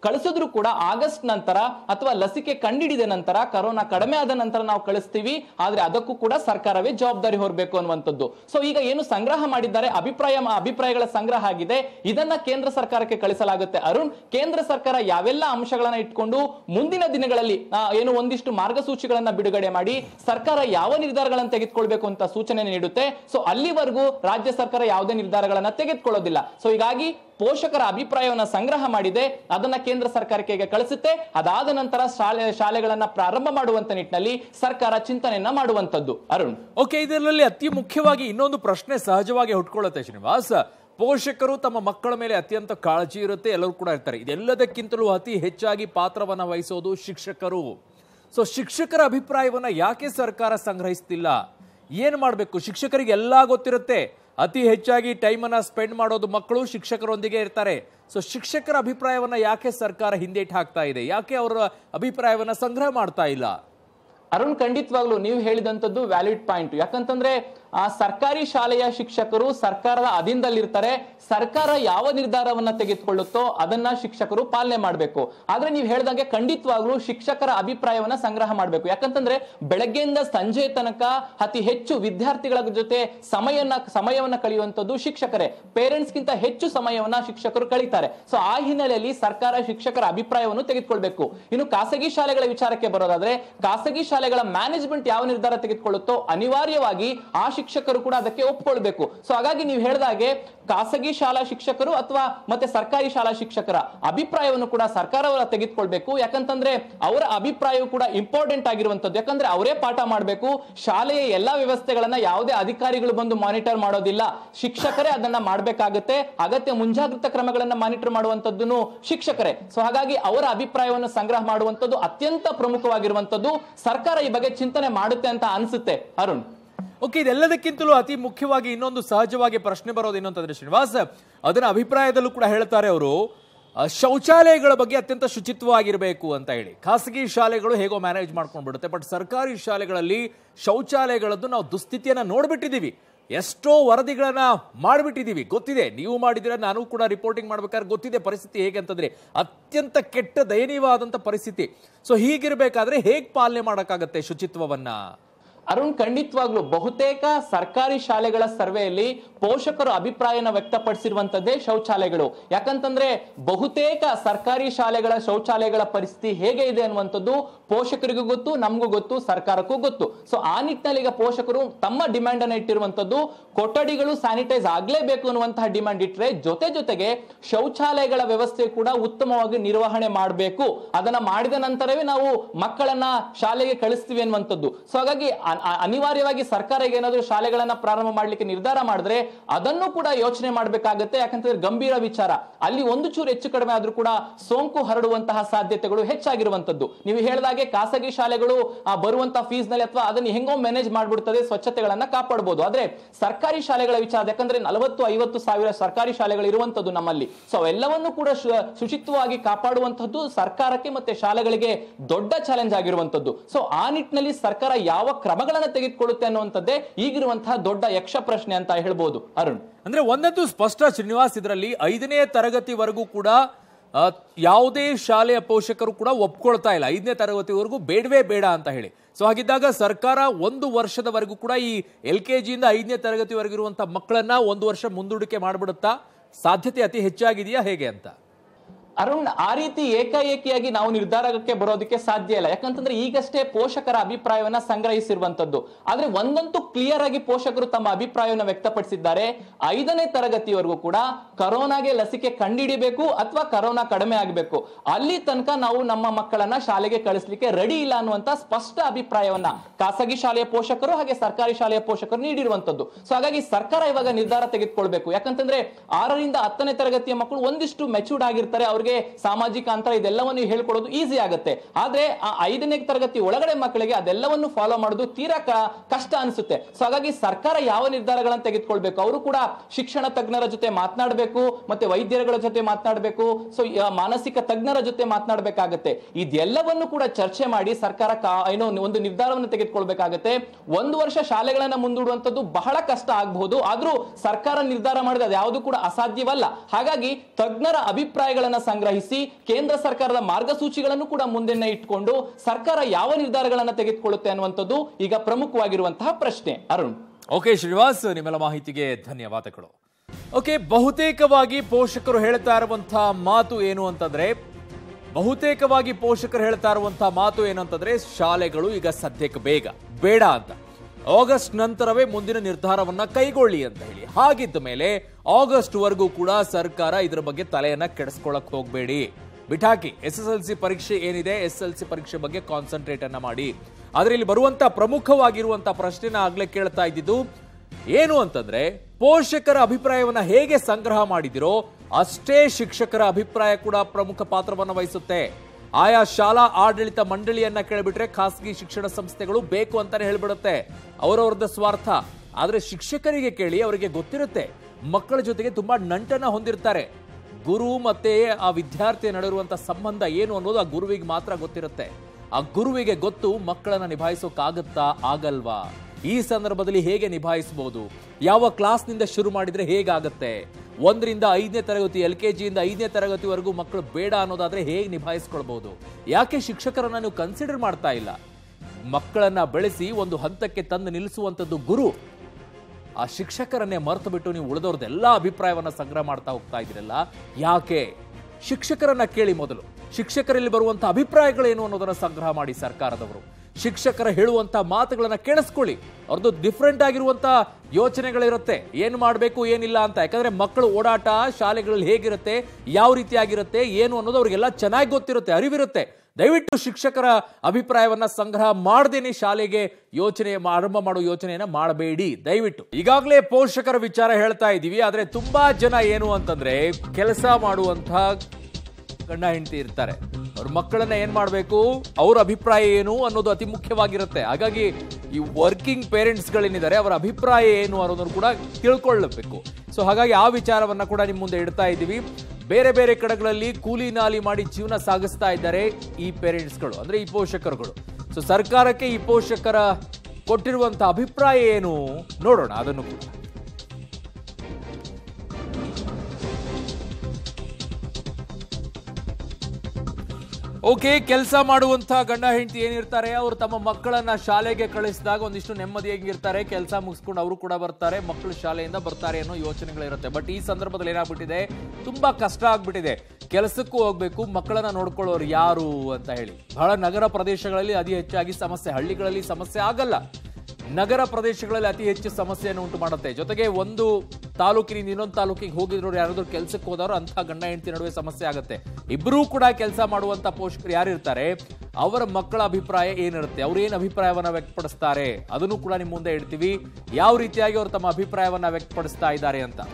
[SPEAKER 2] ಕಳಿಸಿದ್ರು ಕೂಡ ಆಗಸ್ಟ್ ನಂತರ ಅಥವಾ ಲಸಿಕೆ ಕಂಡಿಡಿದ ನಂತರ ಕರೋನಾ ಕಡಿಮೆ ಆದ ನಂತರ ನಾವು ಕಳಿಸ್ತೀವಿ ಆದ್ರೆ ಅದಕ್ಕೂ ಕೂಡ ಸರ್ಕಾರವೇ ಜವಾಬ್ದಾರಿ ಹೊರಬೇಕು ಅನ್ನುವಂಥದ್ದು ಸೊ ಈಗ ಏನು ಸಂಗ್ರಹ ಮಾಡಿದ್ದಾರೆ ಅಭಿಪ್ರಾಯ ಅಭಿಪ್ರಾಯಗಳ ಸಂಗ್ರಹ ಆಗಿದೆ ಇದನ್ನ ಕೇಂದ್ರ ಸರ್ಕಾರಕ್ಕೆ ಕಳಿಸಲಾಗುತ್ತೆ ಅರುಣ್ ಕೇಂದ್ರ ಸರ್ಕಾರ ಯಾವೆಲ್ಲ ಅಂಶಗಳನ್ನ ಇಟ್ಕೊಂಡು ಮುಂದಿನ ದಿನಗಳಲ್ಲಿ ಆ, ಏನು ಒಂದಿಷ್ಟು ಮಾರ್ಗಸೂಚಿಗಳನ್ನ ಬಿಡುಗಡೆ ಮಾಡಿ ಸರ್ಕಾರ ಯಾವ ನಿರ್ಧಾರಗಳನ್ನು ತೆಗೆದುಕೊಳ್ಬೇಕು ಅಂತ ಸೂಚನೆ ನೀಡುತ್ತೆ ಸೊ ಅಲ್ಲಿವರೆಗೂ ರಾಜ್ಯ ಸರ್ಕಾರ ಯಾವುದೇ ನಿರ್ಧಾರಗಳನ್ನ ತೆಗೆದುಕೊಳ್ಳೋದಿಲ್ಲ ಸೊ ಹೀಗಾಗಿ ಪೋಷಕರ ಅಭಿಪ್ರಾಯವನ್ನ ಸಂಗ್ರಹ ಮಾಡಿದೆ ಅದನ್ನ ಕೇಂದ್ರ ಸರ್ಕಾರಕ್ಕೆ ಈಗ ಕಳಿಸುತ್ತೆ ಅದಾದ ನಂತರ ಶಾಲೆ ಶಾಲೆಗಳನ್ನ ಪ್ರಾರಂಭ ಮಾಡುವಂತ ನಿಟ್ಟಿನಲ್ಲಿ ಸರ್ಕಾರ ಚಿಂತನೆಯನ್ನ ಮಾಡುವಂತದ್ದು ಅರುಣ್
[SPEAKER 1] ಓಕೆ ಇದರಲ್ಲಿ ಅತಿ ಮುಖ್ಯವಾಗಿ ಇನ್ನೊಂದು ಪ್ರಶ್ನೆ ಸಹಜವಾಗಿ ಹುಟ್ಕೊಳ್ಳುತ್ತೆ ಶ್ರೀನಿವಾಸ್ ಪೋಷಕರು ತಮ್ಮ ಮಕ್ಕಳ ಮೇಲೆ ಅತ್ಯಂತ ಕಾಳಜಿ ಇರುತ್ತೆ ಎಲ್ಲರೂ ಕೂಡ ಇರ್ತಾರೆ ಇದೆಲ್ಲದಕ್ಕಿಂತಲೂ ಅತಿ ಹೆಚ್ಚಾಗಿ ಪಾತ್ರವನ್ನ ವಹಿಸೋದು ಶಿಕ್ಷಕರು ಸೊ ಶಿಕ್ಷಕರ ಅಭಿಪ್ರಾಯವನ್ನ ಯಾಕೆ ಸರ್ಕಾರ ಸಂಗ್ರಹಿಸ್ತಿಲ್ಲ ಏನ್ ಮಾಡಬೇಕು ಶಿಕ್ಷಕರಿಗೆ ಎಲ್ಲ ಗೊತ್ತಿರುತ್ತೆ ಅತಿ ಹೆಚ್ಚಾಗಿ ಟೈಮನ್ನ ಸ್ಪೆಂಡ್ ಮಾಡೋದು ಮಕ್ಕಳು ಶಿಕ್ಷಕರೊಂದಿಗೆ ಇರ್ತಾರೆ ಸೊ ಶಿಕ್ಷಕರ ಅಭಿಪ್ರಾಯವನ್ನ ಯಾಕೆ ಸರ್ಕಾರ ಹಿಂದೇಟ್ ಹಾಕ್ತಾ ಇದೆ ಯಾಕೆ ಅವರ ಅಭಿಪ್ರಾಯವನ್ನ ಸಂಗ್ರಹ ಮಾಡ್ತಾ ಇಲ್ಲ
[SPEAKER 2] ಅರುಣ್ ಖಂಡಿತವಾಗ್ಲು ನೀವು ಹೇಳಿದಂತದ್ದು ವ್ಯಾಲಿಡ್ ಪಾಯಿಂಟ್ ಯಾಕಂತಂದ್ರೆ ಆ ಸರ್ಕಾರಿ ಶಾಲೆಯ ಶಿಕ್ಷಕರು ಸರ್ಕಾರದ ಅಧೀನದಲ್ಲಿರ್ತಾರೆ ಸರ್ಕಾರ ಯಾವ ನಿರ್ಧಾರವನ್ನ ತೆಗೆದುಕೊಳ್ಳುತ್ತೋ ಅದನ್ನ ಶಿಕ್ಷಕರು ಪಾಲನೆ ಮಾಡಬೇಕು ಆದ್ರೆ ನೀವು ಹೇಳ್ದಂಗೆ ಖಂಡಿತವಾಗ್ಲೂ ಶಿಕ್ಷಕರ ಅಭಿಪ್ರಾಯವನ್ನ ಸಂಗ್ರಹ ಮಾಡಬೇಕು ಯಾಕಂತಂದ್ರೆ ಬೆಳಗ್ಗೆಯಿಂದ ಸಂಜೆ ತನಕ ಅತಿ ಹೆಚ್ಚು ವಿದ್ಯಾರ್ಥಿಗಳ ಜೊತೆ ಸಮಯನ್ನ ಸಮಯವನ್ನ ಕಳೆಯುವಂತದ್ದು ಶಿಕ್ಷಕರೇ ಪೇರೆಂಟ್ಸ್ ಗಿಂತ ಹೆಚ್ಚು ಸಮಯವನ್ನ ಶಿಕ್ಷಕರು ಕಳೀತಾರೆ ಸೊ ಆ ಹಿನ್ನೆಲೆಯಲ್ಲಿ ಸರ್ಕಾರ ಶಿಕ್ಷಕರ ಅಭಿಪ್ರಾಯವನ್ನು ತೆಗೆದುಕೊಳ್ಬೇಕು ಇನ್ನು ಖಾಸಗಿ ಶಾಲೆಗಳ ವಿಚಾರಕ್ಕೆ ಬರೋದಾದ್ರೆ ಖಾಸಗಿ ಶಾಲೆಗಳ ಮ್ಯಾನೇಜ್ಮೆಂಟ್ ಯಾವ ನಿರ್ಧಾರ ತೆಗೆದುಕೊಳ್ಳುತ್ತೋ ಅನಿವಾರ್ಯವಾಗಿ ಆ ಶಿಕ್ಷಕರು ಕೂಡ ಅದಕ್ಕೆ ಒಪ್ಕೊಳ್ಬೇಕು ಸೊ ಹಾಗಾಗಿ ನೀವು ಹೇಳಿದಾಗೆ ಖಾಸಗಿ ಶಾಲಾ ಶಿಕ್ಷಕರು ಅಥವಾ ಮತ್ತೆ ಸರ್ಕಾರಿ ಶಾಲಾ ಶಿಕ್ಷಕರ ಅಭಿಪ್ರಾಯವನ್ನು ಕೂಡ ಸರ್ಕಾರವರ ತೆಗೆದುಕೊಳ್ಬೇಕು ಯಾಕಂತಂದ್ರೆ ಅವರ ಅಭಿಪ್ರಾಯವು ಕೂಡ ಇಂಪಾರ್ಟೆಂಟ್ ಆಗಿರುವಂತದ್ದು ಯಾಕಂದ್ರೆ ಅವರೇ ಪಾಠ ಮಾಡಬೇಕು ಶಾಲೆಯ ಎಲ್ಲಾ ವ್ಯವಸ್ಥೆಗಳನ್ನ ಯಾವುದೇ ಅಧಿಕಾರಿಗಳು ಬಂದು ಮಾನಿಟರ್ ಮಾಡೋದಿಲ್ಲ ಶಿಕ್ಷಕರೇ ಅದನ್ನ ಮಾಡಬೇಕಾಗುತ್ತೆ ಅಗತ್ಯ ಮುಂಜಾಗ್ರತಾ ಕ್ರಮಗಳನ್ನ ಮಾನಿಟರ್ ಮಾಡುವಂತದ್ದು ಶಿಕ್ಷಕರೇ ಸೊ ಹಾಗಾಗಿ ಅವರ ಅಭಿಪ್ರಾಯವನ್ನು ಸಂಗ್ರಹ ಮಾಡುವಂತದ್ದು ಅತ್ಯಂತ ಪ್ರಮುಖವಾಗಿರುವಂತದ್ದು ಸರ್ಕಾರ ಈ ಬಗ್ಗೆ ಚಿಂತನೆ ಮಾಡುತ್ತೆ ಅಂತ ಅನ್ಸುತ್ತೆ ಅರುಣ್
[SPEAKER 1] ಓಕೆ ಇದೆಲ್ಲದಕ್ಕಿಂತಲೂ ಅತಿ ಮುಖ್ಯವಾಗಿ ಇನ್ನೊಂದು ಸಹಜವಾಗಿ ಪ್ರಶ್ನೆ ಬರೋದು ಏನು ಅಂತಂದ್ರೆ ಶ್ರೀನಿವಾಸ್ ಅದನ್ನ ಅಭಿಪ್ರಾಯದಲ್ಲೂ ಕೂಡ ಹೇಳ್ತಾರೆ ಅವರು ಆ, ಶೌಚಾಲಯಗಳ ಬಗ್ಗೆ ಅತ್ಯಂತ ಶುಚಿತ್ವವಾಗಿರಬೇಕು ಅಂತ ಹೇಳಿ ಖಾಸಗಿ ಶಾಲೆಗಳು ಹೇಗೋ ಮ್ಯಾನೇಜ್ ಮಾಡ್ಕೊಂಡು ಬಿಡುತ್ತೆ ಬಟ್ ಸರ್ಕಾರಿ ಶಾಲೆಗಳಲ್ಲಿ ಶೌಚಾಲಯಗಳದ್ದು ನಾವು ದುಸ್ಥಿತಿಯನ್ನ ನೋಡ್ಬಿಟ್ಟಿದೀವಿ ಎಷ್ಟೋ ವರದಿಗಳನ್ನ ಮಾಡಿಬಿಟ್ಟಿದೀವಿ ಗೊತ್ತಿದೆ ನೀವು ಮಾಡಿದಿರ ನಾನು ಕೂಡ ರಿಪೋರ್ಟಿಂಗ್ ಮಾಡ್ಬೇಕಾದ್ರೆ ಗೊತ್ತಿದೆ ಪರಿಸ್ಥಿತಿ ಹೇಗೆ ಅಂತಂದ್ರೆ ಅತ್ಯಂತ ಕೆಟ್ಟ ದಯನೀಯವಾದಂತ ಪರಿಸ್ಥಿತಿ ಸೊ ಹೀಗಿರ್ಬೇಕಾದ್ರೆ ಹೇಗ್ ಪಾಲನೆ ಮಾಡಕ್ಕಾಗತ್ತೆ ಶುಚಿತ್ವವನ್ನ
[SPEAKER 2] ಅರುಣ್ ಖಂಡಿತವಾಗ್ಲು ಬಹುತೇಕ ಸರ್ಕಾರಿ ಶಾಲೆಗಳ ಸರ್ವೆಯಲ್ಲಿ ಪೋಷಕರು ಅಭಿಪ್ರಾಯನ ವ್ಯಕ್ತಪಡಿಸಿರುವಂತದ್ದೇ ಶೌಚಾಲಯಗಳು ಯಾಕಂತಂದ್ರೆ ಬಹುತೇಕ ಸರ್ಕಾರಿ ಶಾಲೆಗಳ ಶೌಚಾಲಯಗಳ ಪರಿಸ್ಥಿತಿ ಹೇಗೆ ಇದೆ ಅನ್ನುವಂಥದ್ದು ಪೋಷಕರಿಗೂ ಗೊತ್ತು ನಮಗೂ ಗೊತ್ತು ಸರ್ಕಾರಕ್ಕೂ ಗೊತ್ತು ಸೊ ಆ ನಿಟ್ಟಿನಲ್ಲಿ ಈಗ ಪೋಷಕರು ತಮ್ಮ ಡಿಮ್ಯಾಂಡ್ ಅನ್ನ ಇಟ್ಟಿರುವಂತದ್ದು ಕೊಠಡಿಗಳು ಸ್ಯಾನಿಟೈಸ್ ಆಗ್ಲೇಬೇಕು ಅನ್ನುವಂತಹ ಡಿಮ್ಯಾಂಡ್ ಇಟ್ರೆ ಜೊತೆ ಜೊತೆಗೆ ಶೌಚಾಲಯಗಳ ವ್ಯವಸ್ಥೆ ಕೂಡ ಉತ್ತಮವಾಗಿ ನಿರ್ವಹಣೆ ಮಾಡಬೇಕು ಅದನ್ನ ಮಾಡಿದ ನಂತರವೇ ನಾವು ಮಕ್ಕಳನ್ನ ಶಾಲೆಗೆ ಕಳಿಸ್ತೀವಿ ಅನ್ನುವಂಥದ್ದು ಸೊ ಹಾಗಾಗಿ ಅ- ಅ- ಅನಿವಾರ್ಯವಾಗಿ ಸರ್ಕಾರ ಈಗ ಏನಾದ್ರು ಶಾಲೆಗಳನ್ನ ಪ್ರಾರಂಭ ಮಾಡ್ಲಿಕ್ಕೆ ನಿರ್ಧಾರ ಮಾಡಿದ್ರೆ ಅದನ್ನು ಕೂಡ ಯೋಚನೆ ಮಾಡಬೇಕಾಗುತ್ತೆ ಯಾಕಂತಂದ್ರೆ ಗಂಭೀರ ವಿಚಾರ ಅಲ್ಲಿ ಒಂದು ಚೂರು ಹೆಚ್ಚು ಕಡಿಮೆ ಆದ್ರೂ ಕೂಡ ಸೋಂಕು ಹರಡುವಂತಹ ಸಾಧ್ಯತೆಗಳು ಹೆಚ್ಚಾಗಿರುವಂತದ್ದು ನೀವು ಹೇಳಿದಾಗೆ ಖಾಸಗಿ ಶಾಲೆಗಳು ಆ, ಬರುವಂತಹ ಫೀಸ್ ನಲ್ಲಿ ಅಥವಾ ಅದನ್ನ ಹೆಂಗೋ ಮ್ಯಾನೇಜ್ ಮಾಡ್ಬಿಡ್ತದೆ ಸ್ವಚ್ಛತೆಗಳನ್ನ ಕಾಪಾಡಬಹುದು ಆದ್ರೆ ಸರ್ಕಾರಿ ಶಾಲೆಗಳ ವಿಚಾರ ಯಾಕಂದ್ರೆ ನಲವತ್ತು ಐವತ್ತು ಸಾವಿರ ಸರ್ಕಾರಿ ಶಾಲೆಗಳು ಇರುವಂತದ್ದು ನಮ್ಮಲ್ಲಿ ಸೊ ಅವೆಲ್ಲವನ್ನು ಕೂಡ ಶು- ಶುಚಿತ್ವವಾಗಿ ಕಾಪಾಡುವಂತದ್ದು ಸರ್ಕಾರಕ್ಕೆ ಮತ್ತೆ ಶಾಲೆಗಳಿಗೆ ದೊಡ್ಡ ಚಾಲೆಂಜ್ ಆಗಿರುವಂತದ್ದು ಸೊ ಆ ನಿಟ್ಟಿನಲ್ಲಿ ಸರ್ಕಾರ ಯಾವ ಕ್ರಮಗಳನ್ನ ತೆಗೆದುಕೊಳ್ಳುತ್ತೆ ಅನ್ನುವಂಥದ್ದೇ ಈಗಿರುವಂತಹ ದೊಡ್ಡ ಯಕ್ಷ ಪ್ರಶ್ನೆ ಅಂತ ಹೇಳ್ಬೋದು ಅರುಣ್
[SPEAKER 1] ಅಂದ್ರೆ ಒಂದಂತೂ ಸ್ಪಷ್ಟ ಶ್ರೀನಿವಾಸ್ ಇದರಲ್ಲಿ ಐದನೇ ತರಗತಿವರೆಗೂ ಕೂಡ ಆ, ಯಾವುದೇ ಶಾಲೆಯ ಪೋಷಕರು ಕೂಡ ಒಪ್ಕೊಳ್ತಾ ಇಲ್ಲ ಐದನೇ ತರಗತಿವರೆಗೂ ಬೇಡವೇ ಬೇಡ ಅಂತ ಹೇಳಿ ಸೊ ಹಾಗಿದ್ದಾಗ ಸರ್ಕಾರ ಒಂದು ವರ್ಷದವರೆಗೂ ಕೂಡ ಈ ಎಲ್ ಕೆ ಜಿಯಿಂದ ಐದನೇ ತರಗತಿವರೆಗೂ ಇರುವಂತಹ ಮಕ್ಕಳನ್ನ ಒಂದು ವರ್ಷ ಮುಂದೂಡಿಕೆ ಮಾಡ್ಬಿಡುತ್ತಾ ಸಾಧ್ಯತೆ ಅತಿ ಹೆಚ್ಚಾಗಿದೆಯಾ ಹೇಗೆ ಅಂತ
[SPEAKER 2] ಅರುಣ್ ಆ ರೀತಿ ಏಕಾಏಕಿಯಾಗಿ ನಾವು ನಿರ್ಧಾರಕ್ಕೆ ಬರೋದಕ್ಕೆ ಸಾಧ್ಯ ಇಲ್ಲ ಯಾಕಂತಂದ್ರೆ ಈಗಷ್ಟೇ ಪೋಷಕರ ಅಭಿಪ್ರಾಯವನ್ನ ಸಂಗ್ರಹಿಸಿರುವಂತದ್ದು ಆದ್ರೆ ಒಂದಂತೂ ಕ್ಲಿಯರ್ ಆಗಿ ಪೋಷಕರು ತಮ್ಮ ಅಭಿಪ್ರಾಯವನ್ನು ವ್ಯಕ್ತಪಡಿಸಿದ್ದಾರೆ ಐದನೇ ತರಗತಿವರೆಗೂ ಕೂಡ ಕರೋನಾಗೆ ಲಸಿಕೆ ಕಂಡಿಡಿಬೇಕು ಅಥವಾ ಕರೋನಾ ಕಡಿಮೆ ಆಗಬೇಕು ಅಲ್ಲಿ ತನಕ ನಾವು ನಮ್ಮ ಮಕ್ಕಳನ್ನ ಶಾಲೆಗೆ ಕಳಿಸ್ಲಿಕ್ಕೆ ರೆಡಿ ಇಲ್ಲ ಅನ್ನುವಂತ ಸ್ಪಷ್ಟ ಅಭಿಪ್ರಾಯವನ್ನ ಖಾಸಗಿ ಶಾಲೆಯ ಪೋಷಕರು ಹಾಗೆ ಸರ್ಕಾರಿ ಶಾಲೆಯ ಪೋಷಕರು ನೀಡಿರುವಂತದ್ದು ಸೊ ಹಾಗಾಗಿ ಸರ್ಕಾರ ಇವಾಗ ನಿರ್ಧಾರ ತೆಗೆದುಕೊಳ್ಬೇಕು ಯಾಕಂತಂದ್ರೆ ಆರರಿಂದ ಹತ್ತನೇ ತರಗತಿಯ ಮಕ್ಕಳು ಒಂದಿಷ್ಟು ಮೆಚೂರ್ಡ್ ಆಗಿರ್ತಾರೆ ಅವ್ರಿಗೆ ಸಾಮಾಜಿಕ ಅಂತರ ಇದೆಲ್ಲವನ್ನು ಹೇಳ್ಕೊಡೋದು ಈಸಿ ಆಗುತ್ತೆ ಆದ್ರೆ ಆ ಐದನೇ ತರಗತಿ ಒಳಗಡೆ ಮಕ್ಕಳಿಗೆ ಅದೆಲ್ಲವನ್ನು ಫಾಲೋ ಮಾಡೋದು ತೀರಾ ಕ- ಕಷ್ಟ ಅನಿಸುತ್ತೆ ಸೊ ಹಾಗಾಗಿ ಸರ್ಕಾರ ಯಾವ ನಿರ್ಧಾರಗಳನ್ನು ತೆಗೆದುಕೊಳ್ಬೇಕು ಅವರು ಕೂಡ ಶಿಕ್ಷಣ ತಜ್ಞರ ಜೊತೆ ಮಾತನಾಡಬೇಕು ಮತ್ತೆ ವೈದ್ಯರುಗಳ ಜೊತೆ ಮಾತನಾಡಬೇಕು ಸೊ ಮಾನಸಿಕ ತಜ್ಞರ ಜೊತೆ ಮಾತನಾಡಬೇಕಾಗತ್ತೆ ಇದೆಲ್ಲವನ್ನು ಕೂಡ ಚರ್ಚೆ ಮಾಡಿ ಸರ್ಕಾರ ಕಾ- ಏನೋ ಒಂದು ನಿರ್ಧಾರವನ್ನು ತೆಗೆದುಕೊಳ್ಬೇಕಾಗತ್ತೆ ಒಂದು ವರ್ಷ ಶಾಲೆಗಳನ್ನ ಮುಂದೂಡುವಂತದ್ದು ಬಹಳ ಕಷ್ಟ ಆಗಬಹುದು ಆದ್ರೂ ಸರ್ಕಾರ ನಿರ್ಧಾರ ಮಾಡಿದ ಅದು ಯಾವುದು ಕೂಡ ಅಸಾಧ್ಯವಲ್ಲ ಹಾಗಾಗಿ ತಜ್ಞರ ಅಭಿಪ್ರಾಯಗಳನ್ನ ಸಂಗ್ರಹಿಸಿ ಕೇಂದ್ರ ಸರ್ಕಾರದ ಮಾರ್ಗಸೂಚಿಗಳನ್ನು ಕೂಡ ಮುಂದೆನೆ ಇಟ್ಕೊಂಡು ಸರ್ಕಾರ ಯಾವ ನಿರ್ಧಾರಗಳನ್ನ ತೆಗೆದುಕೊಳ್ಳುತ್ತೆ ಅನ್ನುವಂಥದ್ದು ಈಗ ಪ್ರಮುಖವಾಗಿರುವಂತಹ ಪ್ರಶ್ನೆ ಅರುಣ್
[SPEAKER 1] ಓಕೆ ಶ್ರೀನಿವಾಸ್ ನಿಮ್ಮೆಲ್ಲ ಮಾಹಿತಿಗೆ ಧನ್ಯವಾದಗಳು ಓಕೆ ಬಹುತೇಕವಾಗಿ ಪೋಷಕರು ಹೇಳ್ತಾ ಇರುವಂತಹ ಮಾತು ಏನು ಅಂತಂದ್ರೆ ಬಹುತೇಕವಾಗಿ ಪೋಷಕರು ಹೇಳ್ತಾ ಇರುವಂತಹ ಮಾತು ಏನು ಅಂತಂದ್ರೆ ಶಾಲೆಗಳು ಈಗ ಸದ್ಯಕ್ಕೆ ಬೇಗ ಬೇಡ ಅಂತ ಆಗಸ್ಟ್ ನಂತರವೇ ಮುಂದಿನ ನಿರ್ಧಾರವನ್ನ ಕೈಗೊಳ್ಳಿ ಅಂತ ಹೇಳಿ ಹಾಗಿದ್ದ ಮೇಲೆ ಆಗಸ್ಟ್ ವರೆಗೂ ಕೂಡ ಸರ್ಕಾರ ಇದರ ಬಗ್ಗೆ ತಲೆಯನ್ನ ಕೆಡಿಸ್ಕೊಳಕ್ ಹೋಗಬೇಡಿ ಬಿಟಾಕಿ ಎಸ್ ಎಸ್ ಎಲ್ ಸಿ ಪರೀಕ್ಷೆ ಏನಿದೆ ಎಸ್ ಎಲ್ ಸಿ ಪರೀಕ್ಷೆ ಬಗ್ಗೆ ಕಾನ್ಸಂಟ್ರೇಟ್ ಅನ್ನ ಮಾಡಿ ಆದ್ರೆ ಇಲ್ಲಿ ಬರುವಂತ ಪ್ರಮುಖವಾಗಿರುವಂತ ಪ್ರಶ್ನೆನ ಆಗ್ಲೇ ಕೇಳ್ತಾ ಇದ್ದಿದ್ದು ಏನು ಅಂತಂದ್ರೆ ಪೋಷಕರ ಅಭಿಪ್ರಾಯವನ್ನ ಹೇಗೆ ಸಂಗ್ರಹ ಮಾಡಿದಿರೋ ಅಷ್ಟೇ ಶಿಕ್ಷಕರ ಅಭಿಪ್ರಾಯ ಕೂಡ ಪ್ರಮುಖ ಪಾತ್ರವನ್ನ ವಹಿಸುತ್ತೆ ಆಯಾ ಶಾಲಾ ಆಡಳಿತ ಮಂಡಳಿಯನ್ನ ಕೇಳಿಬಿಟ್ರೆ ಖಾಸಗಿ ಶಿಕ್ಷಣ ಸಂಸ್ಥೆಗಳು ಬೇಕು ಅಂತಾನೆ ಹೇಳ್ಬಿಡುತ್ತೆ ಅವರವ್ರದ ಸ್ವಾರ್ಥ ಆದ್ರೆ ಶಿಕ್ಷಕರಿಗೆ ಕೇಳಿ ಅವರಿಗೆ ಗೊತ್ತಿರುತ್ತೆ ಮಕ್ಕಳ ಜೊತೆಗೆ ತುಂಬಾ ನಂಟನ್ನ ಹೊಂದಿರ್ತಾರೆ ಗುರು ಮತ್ತೆ ಆ ವಿದ್ಯಾರ್ಥಿಯ ನಡುವಿರುವಂತ ಸಂಬಂಧ ಏನು ಅನ್ನೋದು ಆ ಗುರುವಿಗೆ ಮಾತ್ರ ಗೊತ್ತಿರುತ್ತೆ ಆ ಗುರುವಿಗೆ ಗೊತ್ತು ಮಕ್ಕಳನ್ನ ನಿಭಾಯಿಸೋಕ್ಕಾಗತ್ತಾ ಆಗಲ್ವಾ ಈ ಸಂದರ್ಭದಲ್ಲಿ ಹೇಗೆ ನಿಭಾಯಿಸಬಹುದು ಯಾವ ಕ್ಲಾಸ್ನಿಂದ ಶುರು ಮಾಡಿದ್ರೆ ಹೇಗಾಗತ್ತೆ ಒಂದರಿಂದ ಐದನೇ ತರಗತಿ ಎಲ್ ಕೆ ಜಿಯಿಂದ ಐದನೇ ತರಗತಿವರೆಗೂ ಮಕ್ಕಳು ಬೇಡ ಅನ್ನೋದಾದ್ರೆ ಹೇಗೆ ನಿಭಾಯಿಸ್ಕೊಳ್ಬಹುದು ಯಾಕೆ ಶಿಕ್ಷಕರನ್ನ ನೀವು ಕನ್ಸಿಡರ್ ಮಾಡ್ತಾ ಇಲ್ಲ ಮಕ್ಕಳನ್ನ ಬೆಳೆಸಿ ಒಂದು ಹಂತಕ್ಕೆ ತಂದು ನಿಲ್ಲಿಸುವಂತದ್ದು ಗುರು ಆ ಶಿಕ್ಷಕರನ್ನೇ ಮರೆತು ಬಿಟ್ಟು ನೀವು ಉಳಿದವ್ರದ್ದೆಲ್ಲ ಅಭಿಪ್ರಾಯವನ್ನ ಸಂಗ್ರಹ ಮಾಡ್ತಾ ಹೋಗ್ತಾ ಇದ್ದೀರಲ್ಲ ಯಾಕೆ ಶಿಕ್ಷಕರನ್ನ ಕೇಳಿ ಮೊದಲು ಶಿಕ್ಷಕರಲ್ಲಿ ಬರುವಂತ ಅಭಿಪ್ರಾಯಗಳೇನು ಅನ್ನೋದನ್ನ ಸಂಗ್ರಹ ಮಾಡಿ ಸರ್ಕಾರದವರು ಶಿಕ್ಷಕರ ಹೇಳುವಂತ ಮಾತುಗಳನ್ನ ಕೇಳಿಸ್ಕೊಳ್ಳಿ ಅವ್ರದ್ದು ಡಿಫ್ರೆಂಟ್ ಆಗಿರುವಂತ ಯೋಚನೆಗಳಿರುತ್ತೆ ಏನು ಮಾಡಬೇಕು ಏನಿಲ್ಲ ಅಂತ ಯಾಕಂದ್ರೆ ಮಕ್ಕಳು ಓಡಾಟ ಶಾಲೆಗಳಲ್ಲಿ ಹೇಗಿರುತ್ತೆ ಯಾವ ರೀತಿಯಾಗಿರುತ್ತೆ ಏನು ಅನ್ನೋದು ಅವ್ರಿಗೆಲ್ಲ ಚೆನ್ನಾಗಿ ಗೊತ್ತಿರುತ್ತೆ ಅರಿವಿರುತ್ತೆ ದಯವಿಟ್ಟು ಶಿಕ್ಷಕರ ಅಭಿಪ್ರಾಯವನ್ನ ಸಂಗ್ರಹ ಮಾಡದೇನೆ ಶಾಲೆಗೆ ಯೋಚನೆ ಆರಂಭ ಮಾಡೋ ಯೋಚನೆಯನ್ನ ಮಾಡಬೇಡಿ ದಯವಿಟ್ಟು ಈಗಾಗಲೇ ಪೋಷಕರ ವಿಚಾರ ಹೇಳ್ತಾ ಇದೀವಿ ಆದ್ರೆ ತುಂಬಾ ಜನ ಏನು ಅಂತಂದ್ರೆ ಕೆಲಸ ಮಾಡುವಂತಹ ಗಂಡ ಹೆಂಡತಿ ಇರ್ತಾರೆ ಅವ್ರ ಮಕ್ಕಳನ್ನ ಏನ್ ಮಾಡ್ಬೇಕು ಅವ್ರ ಅಭಿಪ್ರಾಯ ಏನು ಅನ್ನೋದು ಅತಿ ಮುಖ್ಯವಾಗಿರುತ್ತೆ ಹಾಗಾಗಿ ಈ ವರ್ಕಿಂಗ್ ಪೇರೆಂಟ್ಸ್ ಗಳೇನಿದ್ದಾರೆ ಅವರ ಅಭಿಪ್ರಾಯ ಏನು ಅನ್ನೋದನ್ನು ಕೂಡ ತಿಳ್ಕೊಳ್ಳಬೇಕು ಸೊ ಹಾಗಾಗಿ ಆ ವಿಚಾರವನ್ನ ಕೂಡ ನಿಮ್ ಮುಂದೆ ಇಡ್ತಾ ಇದ್ದೀವಿ ಬೇರೆ ಬೇರೆ ಕಡೆಗಳಲ್ಲಿ ಕೂಲಿ ನಾಲಿ ಮಾಡಿ ಜೀವನ ಸಾಗಿಸ್ತಾ ಇದ್ದಾರೆ ಈ ಪೇರೆಂಟ್ಸ್ಗಳು ಅಂದ್ರೆ ಈ ಪೋಷಕರುಗಳು ಸೊ ಸರ್ಕಾರಕ್ಕೆ ಈ ಪೋಷಕರ ಕೊಟ್ಟಿರುವಂತ ಅಭಿಪ್ರಾಯ ಏನು ನೋಡೋಣ ಅದನ್ನು ಕೂಡ ಓಕೆ ಕೆಲಸ ಮಾಡುವಂತ ಗಂಡ ಹೆಂಡತಿ ಏನಿರ್ತಾರೆ ಅವರು ತಮ್ಮ ಮಕ್ಕಳನ್ನ ಶಾಲೆಗೆ ಕಳಿಸಿದಾಗ ಒಂದಿಷ್ಟು ನೆಮ್ಮದಿಯಾಗಿರ್ತಾರೆ ಕೆಲಸ ಮುಗಿಸ್ಕೊಂಡು ಅವರು ಕೂಡ ಬರ್ತಾರೆ ಮಕ್ಕಳು ಶಾಲೆಯಿಂದ ಬರ್ತಾರೆ ಅನ್ನೋ ಯೋಚನೆಗಳಿರುತ್ತೆ ಬಟ್ ಈ ಸಂದರ್ಭದಲ್ಲಿ ಏನಾಗ್ಬಿಟ್ಟಿದೆ ತುಂಬಾ ಕಷ್ಟ ಆಗ್ಬಿಟ್ಟಿದೆ ಕೆಲಸಕ್ಕೂ ಹೋಗ್ಬೇಕು ಮಕ್ಕಳನ್ನ ನೋಡ್ಕೊಳ್ಳೋರು ಯಾರು ಅಂತ ಹೇಳಿ ಬಹಳ ನಗರ ಪ್ರದೇಶಗಳಲ್ಲಿ ಅತಿ ಹೆಚ್ಚಾಗಿ ಸಮಸ್ಯೆ ಹಳ್ಳಿಗಳಲ್ಲಿ ಸಮಸ್ಯೆ ಆಗಲ್ಲ ನಗರ ಪ್ರದೇಶಗಳಲ್ಲಿ ಅತಿ ಹೆಚ್ಚು ಸಮಸ್ಯೆಯನ್ನು ಉಂಟು ಮಾಡುತ್ತೆ ಜೊತೆಗೆ ಒಂದು ತಾಲೂಕಿನಿಂದ ಇನ್ನೊಂದು ತಾಲೂಕಿಗೆ ಹೋಗಿದ್ರು ಯಾರಾದ್ರೂ ಕೆಲಸಕ್ಕೆ ಹೋದವರು ಅಂತ ಗಂಡ ಹೆಂಡತಿ ನಡುವೆ ಸಮಸ್ಯೆ ಆಗುತ್ತೆ ಇಬ್ಬರೂ ಕೂಡ ಕೆಲಸ ಮಾಡುವಂತ ಪೋಷಕರು ಯಾರಿರ್ತಾರೆ ಅವರ ಮಕ್ಕಳ ಅಭಿಪ್ರಾಯ ಏನಿರುತ್ತೆ ಅವ್ರು ಏನು ಅಭಿಪ್ರಾಯವನ್ನ ವ್ಯಕ್ತಪಡಿಸ್ತಾರೆ ಅದನ್ನು ಕೂಡ ನಿಮ್ಮ ಮುಂದೆ ಇಡ್ತೀವಿ ಯಾವ ರೀತಿಯಾಗಿ ಅವರು ತಮ್ಮ ಅಭಿಪ್ರಾಯವನ್ನ ವ್ಯಕ್ತಪಡಿಸ್ತಾ ಇದ್ದಾರೆ ಅಂತ